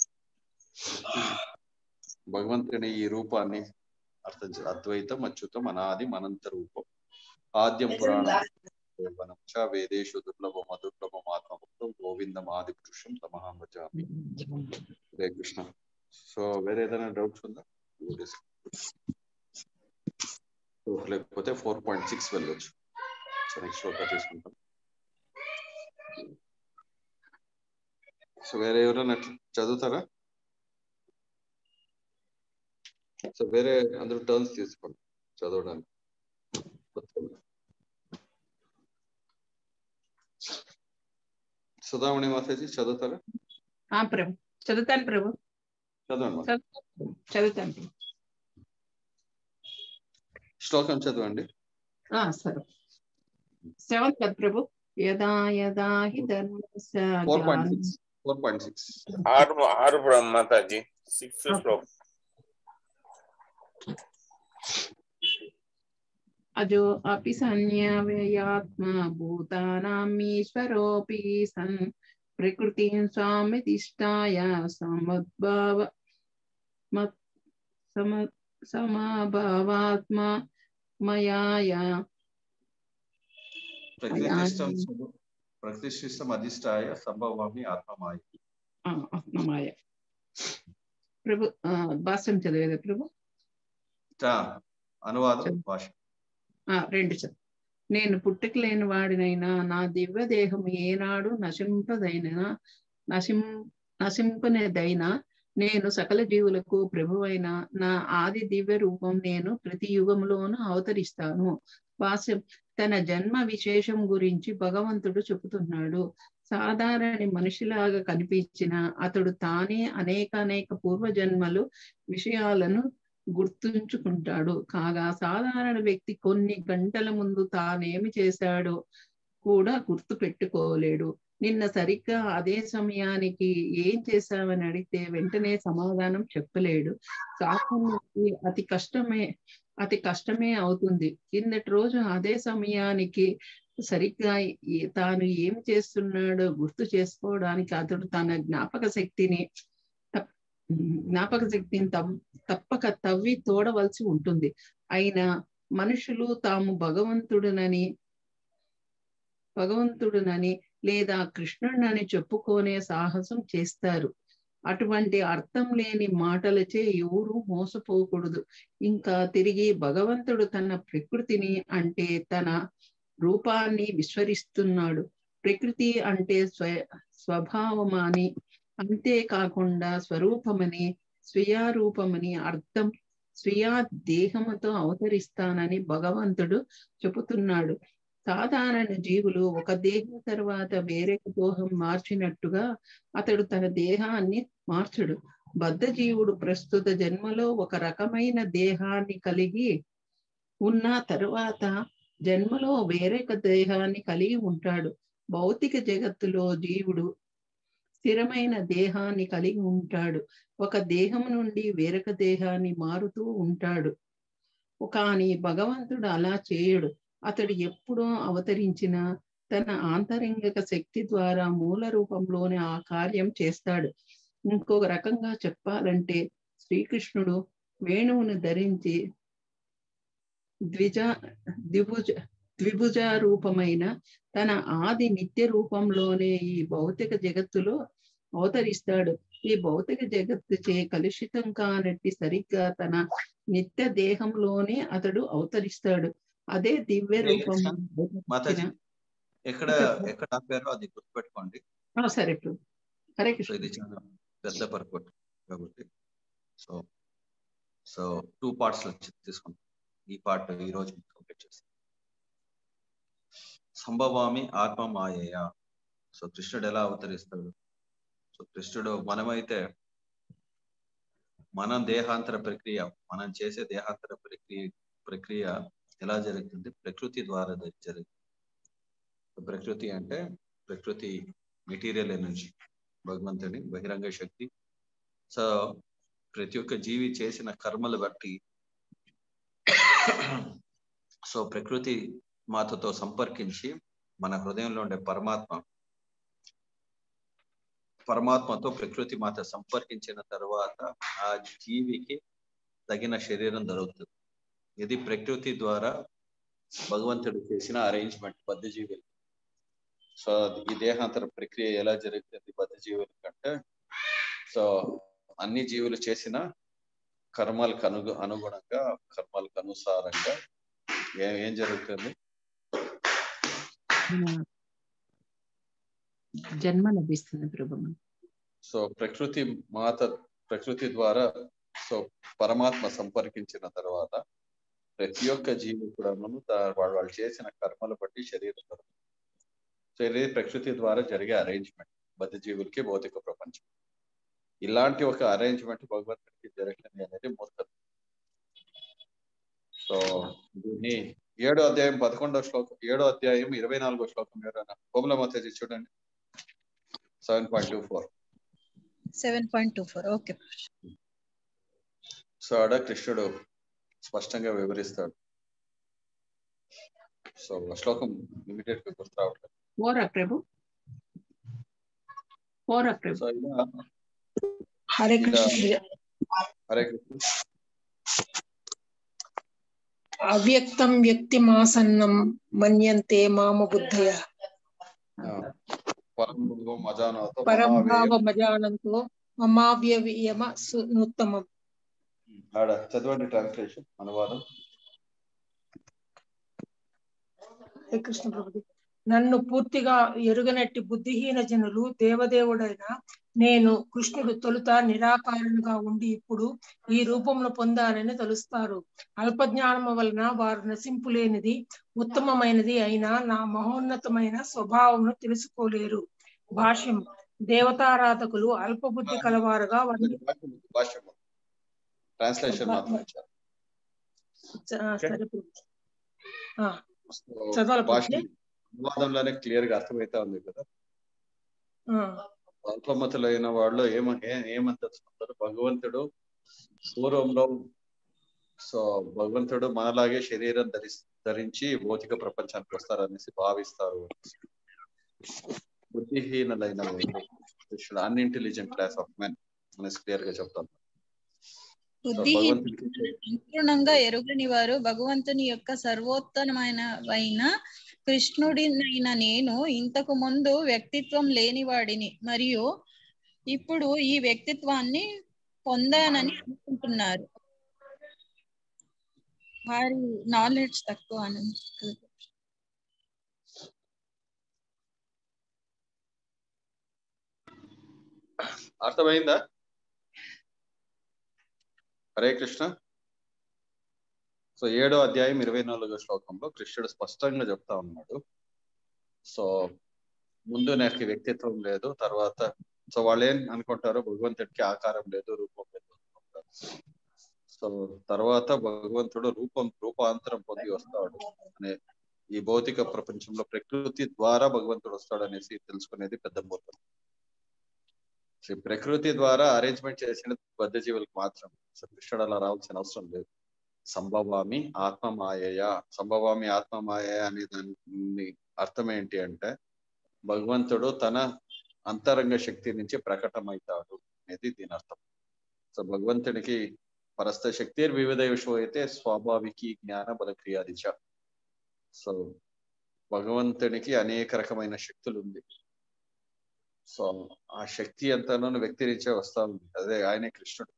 భగవంతుని ఈ రూపాన్ని అర్థం చే అద్వైతం అచ్యుతం అనాది అనంత రూపం ఆద్యం పురాణం యౌవనం చ వేదేషు దుర్లభం అదుర్లభం ఆత్మభక్తం గోవిందం ఆది పురుషం తమహం భజామి హరే కృష్ణ సో వేరే ఏదైనా డౌట్స్ ఉందా So, లేకపోతే ఫోర్ పాయింట్ సిక్స్ వెళ్ళొచ్చు సో నెక్స్ట్ ఒక తీసుకుంటాం సో వేరే ఎవరైనా చదువుతారా సో వేరే అందరూ టర్న్స్ తీసుకోండి చదవడానికి సుధామణి మాతాజీ చదువుతారా ఆ ప్రభు చదువుతాను ప్రభు చదవండి మాత. చదువుతాను చదువుతాను ప్రభు. శ్లోకం చదవండి ఆ సరే సెవెంత్ కదా ప్రభు యదా యదా హి ధర్మస్య ఫోర్ పాయింట్ గ్లాని- సిక్స్ ఫోర్ పాయింట్ సిక్స్ ఆరు ఆరు బ్రహ్మ మాతాజీ సిక్స్ శ్లోక్ అజో అపి సంజ్ఞావ్యయాత్మ భూతానామీశ్వరోపి సన్ ప్రకృతిం స్వామితిష్టాయ సమద్భావ మత్ సమ సమభావాత్మ మయాయ ప్రతిష్ఠిష్టం ప్రతిష్ఠిష్టం అధిష్టాయ సంభవామి ఆత్మమాయ ఆ, ఆత్మమాయ ప్రభు ఆ, భాష్యం చదివేదా ప్రభు చా, అనువాదం భాష ఆ, రెండు చ నేను పుట్టుక లేని వాడినైనా నా దివ్య దేహం ఏనాడు నశింపదైనా నశిం నశింపనేదైనా నేను సకల జీవులకు ప్రభువైన నా ఆది దివ్య రూపం నేను ప్రతి యుగంలోనూ అవతరిస్తాను వాస్యం తన జన్మ విశేషం గురించి భగవంతుడు చెబుతున్నాడు సాధారణ మనిషిలాగా కనిపించిన అతడు తానే అనేక అనేక పూర్వజన్మలు విషయాలను గుర్తుంచుకుంటాడు కాగా సాధారణ వ్యక్తి కొన్ని గంటల ముందు తానేమి చేశాడో కూడా గుర్తు పెట్టుకోలేడు నిన్న సరిగ్గా అదే సమయానికి ఏం చేశావని అడిగితే వెంటనే సమాధానం చెప్పలేడు సామాన్యుడికి అతి కష్టమే అతి కష్టమే అవుతుంది కిందటి రోజు అదే సమయానికి సరిగ్గా ఈ- తాను ఏం చేస్తున్నాడో గుర్తు చేసుకోవడానికి అతడు తన జ్ఞాపక శక్తిని తప్- జ్ఞాపక శక్తిని తప్- తప్పక తవ్వి తోడవలసి ఉంటుంది అయినా మనుషులు తాము భగవంతుడునని భగవంతుడునని లేదా కృష్ణుడినని చెప్పుకోనే సాహసం చేస్తారు అటువంటి అర్థం లేని మాటలచే ఎవరు మోసపోకూడదు ఇంకా తిరిగి భగవంతుడు తన ప్రకృతిని అంటే తన రూపాన్ని విస్మరిస్తున్నాడు ప్రకృతి అంటే స్వ స్వభావమని అంతేకాకుండా స్వరూపమని స్వీయారూపమని అర్థం స్వీయా దేహముతో అవతరిస్తానని భగవంతుడు చెబుతున్నాడు సాధారణ జీవులు ఒక దేహం తర్వాత వేరే దేహం మార్చినట్టుగా అతడు తన దేహాన్ని మార్చడు బద్ధ జీవుడు ప్రస్తుత జన్మలో ఒక రకమైన దేహాన్ని కలిగి ఉన్న తరువాత జన్మలో వేరొక దేహాన్ని కలిగి ఉంటాడు భౌతిక జగత్తులో జీవుడు స్థిరమైన దేహాన్ని కలిగి ఉంటాడు ఒక దేహం నుండి వేరొక దేహాన్ని మారుతూ ఉంటాడు కానీ భగవంతుడు అలా చేయడు అతడు ఎప్పుడో అవతరించిన తన ఆంతరంగిక శక్తి ద్వారా మూల రూపంలోనే ఆ కార్యం చేస్తాడు ఇంకొక రకంగా చెప్పాలంటే శ్రీకృష్ణుడు వేణువును ధరించి ద్విజ ద్విభుజ ద్విభుజ రూపమైన తన ఆది నిత్య రూపంలోనే ఈ భౌతిక జగత్తులో అవతరిస్తాడు ఈ భౌతిక జగత్తుచే కలుషితం కానట్టి సరిగ్గా తన నిత్య దేహంలోనే అతడు అవతరిస్తాడు అదే దివ్య హరే రూపం కృష్ణ మాతాజీ ఎక్కడ ఎక్కడ ఆపారో అది గుర్తుపెట్టుకోండి ఆ, సరే ప్రభు హరే సో కృష్ణ ఇది చాలా పెద్ద పర్పట్ కాబట్టి సో సో టూ పార్ట్స్ లో తీసుకుంటాం ఈ పార్ట్ ఈ రోజు కంప్లీట్ చేస్తాం సంభవామి ఆత్మ మాయయ సో కృష్ణుడు ఎలా అవతరిస్తాడు సో కృష్ణుడు మనమైతే మనం దేహాంతర ప్రక్రియ మనం చేసే దేహాంతర ప్రక్రియ ప్రక్రియ ఎలా జరుగుతుంది ప్రకృతి ద్వారా జరుగుతుంది ప్రకృతి అంటే ప్రకృతి మెటీరియల్ ఎనర్జీ భగవంతుని బహిరంగ శక్తి సో ప్రతి ఒక్క జీవి చేసిన కర్మలు బట్టి సో ప్రకృతి మాతతో సంపర్కించి మన హృదయంలో ఉండే పరమాత్మ పరమాత్మతో ప్రకృతి మాత సంపర్కించిన తర్వాత ఆ జీవికి తగిన శరీరం దొరుకుతుంది ఇది ప్రకృతి ద్వారా భగవంతుడు చేసిన అరేంజ్మెంట్ బద్ధ జీవులు సో ఈ దేహాంతర ప్రక్రియ ఎలా జరుగుతుంది బద్ధ జీవుల కంటే సో అన్ని జీవులు చేసిన కర్మలకు అను అనుగుణంగా కర్మలకు అనుసారంగా ఏ- ఏం జరుగుతుంది మన జన్మ లభిస్తుంది ప్రభు సో ప్రకృతి మాత ప్రకృతి ద్వారా సో పరమాత్మ సంపర్కించిన తర్వాత ప్రతి ఒక్క జీవి కూడా వాళ్ళు వాళ్ళు చేసిన కర్మలు బట్టి శరీరం దొరుకుతుంది సో ఇది ప్రకృతి ద్వారా జరిగే అరేంజ్మెంట్ బద్ధ జీవులకి భౌతిక ప్రపంచం ఇలాంటి ఒక అరేంజ్మెంట్ భగవంతుడికి జరగలేదు అనేది మూర్ఖత్వం సో దీన్ని ఏడో అధ్యాయం పదకొండో శ్లోకం ఏడో అధ్యాయం ఇరవై నాలుగో శ్లోకం ఎవరైనా కోమల మాతాజీ చూడండి seven point two four seven point two four okay so ఆడ కృష్ణుడు స్పష్టంగా వివరిస్తాడు సో ఆ శ్లోకం ఇమీడియట్ గా గుర్తు రావట్లేదు ఓరా ప్రభు ఓరా ప్రభు సో ఇలా హరే ఇలా కృష్ణ హరే కృష్ణ అవ్యక్తం వ్యక్తిమాసన్నం మన్యంతే మామ బుద్ధయ ఆ, పరంభవం అజానాతో పరంభావ మజానంతో మమావ్యయమ సునుత్తమం ఆడ చదవండి ట్రాన్స్లేషన్ అనువాదం హరే కృష్ణ ప్రభుది నన్ను పూర్తిగా ఎరుగనట్టి బుద్ధిహీన జనులు దేవదేవుడైన నేను కృష్ణుడు తొలుత నిరాకారునిగా ఉండి ఇప్పుడు ఈ రూపంలో పొందానని తలుస్తారు అల్పజ్ఞానము వలన వారు నశింపులేనిది ఉత్తమమైనది అయినా నా మహోన్నతమైన స్వభావమును తెలుసుకోలేరు భాష్యం దేవతారాధకులు అల్పబుద్ధి కలవారుగా వారిని భాష్యం ట్రాన్స్లేషన్ మాత్రం ఇచ్చారు చ- సరే ప్రభు. ఆ, సో చదవాలి భాష ప్రభుజీ? అనువాదంలోనే క్లియర్ గా అర్థమైతా ఉంది కదా ఆ, అల్పమతులైన వాళ్ళు ఏమ ఏ- ఏమని తెలుసుకుంటారు భగవంతుడు పూర్వంలో సో భగవంతుడు మనలాగే శరీరం ధరి ధరించి భౌతిక ప్రపంచానికి వస్తారనేసి భావిస్తారు బుద్ధిహీనులైన వాళ్ళు అన్ఇంటెలిజెంట్ క్లాస్ ఆఫ్ మెన్ అనేసి క్లియర్ గా చెప్తాను సో బుద్ధిహీన భగవంతుడికి సంపూర్ణంగా ఎరుగని వారు భగవంతుని యొక్క సర్వోత్తమైన వైన కృష్ణుడినైన నేను ఇంతకు ముందు వ్యక్తిత్వం లేనివాడిని మరియు ఇప్పుడు ఈ వ్యక్తిత్వాన్ని పొందానని అనుకుంటున్నారు వారి నాలెడ్జ్ తక్కువ అని అర్థమైందా హరే కృష్ణ సో ఏడో అధ్యాయం ఇరవై నాలుగో శ్లోకంలో కృష్ణుడు స్పష్టంగా చెప్తా ఉన్నాడు సో ముందు నాకు వ్యక్తిత్వం లేదు తర్వాత సో వాళ్ళు ఏం అనుకుంటారు భగవంతుడికి ఆకారం లేదు రూపం లేదు అనుకుంటారు సో తర్వాత భగవంతుడు రూపం రూపాంతరం పొంది వస్తాడు అనే ఈ భౌతిక ప్రపంచంలో ప్రకృతి ద్వారా భగవంతుడు వస్తాడు అనేసి తెలుసుకునేది పెద్ద మూర్ఖం సో ఈ ప్రకృతి ద్వారా అరేంజ్మెంట్ చేసిన బద్ధ జీవులకు మాత్రం సో కృష్ణుడు అలా రావాల్సిన అవసరం లేదు సంభవామి ఆత్మమాయ సంభవామి ఆత్మమాయ అనే దాని అర్థం ఏంటి అంటే భగవంతుడు తన అంతరంగ శక్తి నుంచి ప్రకటమవుతాడు అనేది దీని అర్థం సో భగవంతునికి పరస్థ శక్తి వివిధ విషయం అయితే స్వాభావికి జ్ఞాన బల క్రియాదిశ సో భగవంతునికి అనేక రకమైన శక్తులు ఉంది సో ఆ శక్తి అంతాను వ్యక్తిరీత్యా వస్తా ఉంది అదే ఆయనే కృష్ణుడు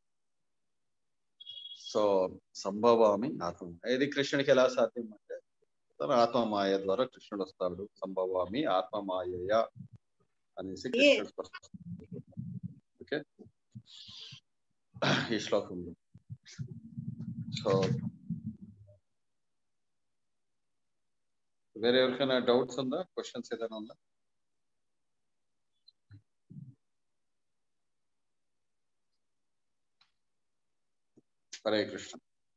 సో సంభవామి ఆత్మ ఇది కృష్ణుడికి ఎలా సాధ్యం అంటే తన ఆత్మమాయ ద్వారా కృష్ణుడు వస్తాడు సంభవామి ఆత్మమాయ అనేసి కృష్ణుడు స్పష్టం ఓకే ఈ శ్లోకంలో సో వేరే ఎవరికైనా డౌట్స్ ఉందా క్వశ్చన్స్ ఏదైనా ఉందా హరే కృష్ణ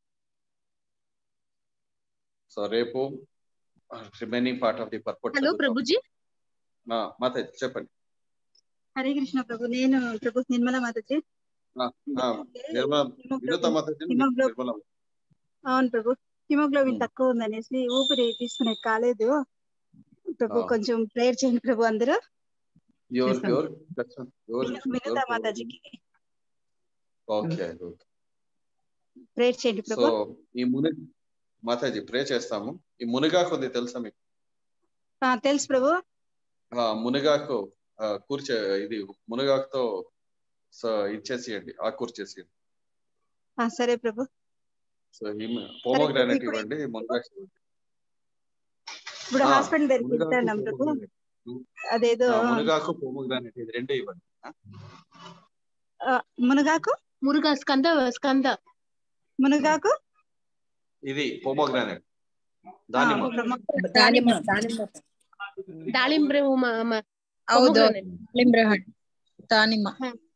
సో రేపు remaining part of the purport hello ప్రభుజీ మాత చెప్పండి హరే కృష్ణ ప్రభు నేను ప్రభు నిర్మల మాతాజీ ఆ, ఆ, నిర్మల వినూత మాతాజీ నిర్మల అవును ప్రభు హిమోగ్లోబిన్ Hmm. తక్కువ ఉందనేసి ఊపిరి తీసుకునే కాలేదు ప్రభు Ah. కొంచెం ప్రేయర్ చేయండి ప్రభు అందరూ ఎవరు చేస్తాం. ఎవరు ఎవరు వినుత మాతాజీకి ఓకే ఓకే ప్రేయర్ చేయండి సో ప్రభు ఈ ముని మాతాజీ ప్రే చేస్తాము ఈ మునిగాకు ఉంది తెలుసా మీకు ఆ, తెలుసు ప్రభు ఆ, మునగాకు ఆ, కూర్చే ఇది మునగాకుతో సో ఇచ్చేసేయండి ఆకూర చేసేయండి ఆ, సరే ప్రభు సో ఈ పోమోగ్రానైట్ ఇప్పుడు- ఇవ్వండి మునగాకు ఇవ్వండి. ఇప్పుడు ఆ, హాస్పిటల్ దగ్గరికి మునగాకు, వెళ్తాం ప్రభు pomegranate. అదేదో ఆ, మునగాకు పోమోగ్రానైట్ ఇది రెండే ఇవ్వండి ఆ? ఆ, మునగాకు మురుగా స్కంద స్కంద మునగాకు ఇది పోమోగ్రానైట్ ఆ, దానిమ్మ బ్రహ్మ- దానిమ్మ దానిమ్మ దాళింబ్ర ಹೌದು ಲಿಂಬ್ರೆ ಹಣ್ಣು ದಾನಿಮ್ಮ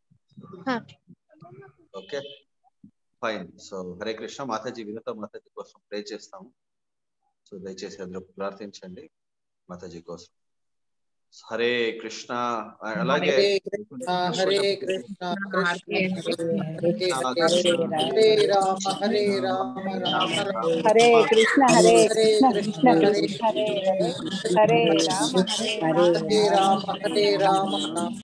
okay fine so Hare Krishna మాతాజీ వినత మాతాజీ కోసం ప్రే చేస్తాము సో దయచేసి అందరూ ప్రార్థించండి మాతాజీ కోసం హరే కృష్ణ అలాగే హరే కృష్ణ హరే కృష్ణ కృష్ణ హరే హరే హరే రామ హరే రామ రామ రామ హరే కృష్ణ హరే హరే కృష్ణ కృష్ణ కృష్ణ హరే కృష్ణ హరే హరే హరే రామ హరే హరే రామ హరే రామ రామ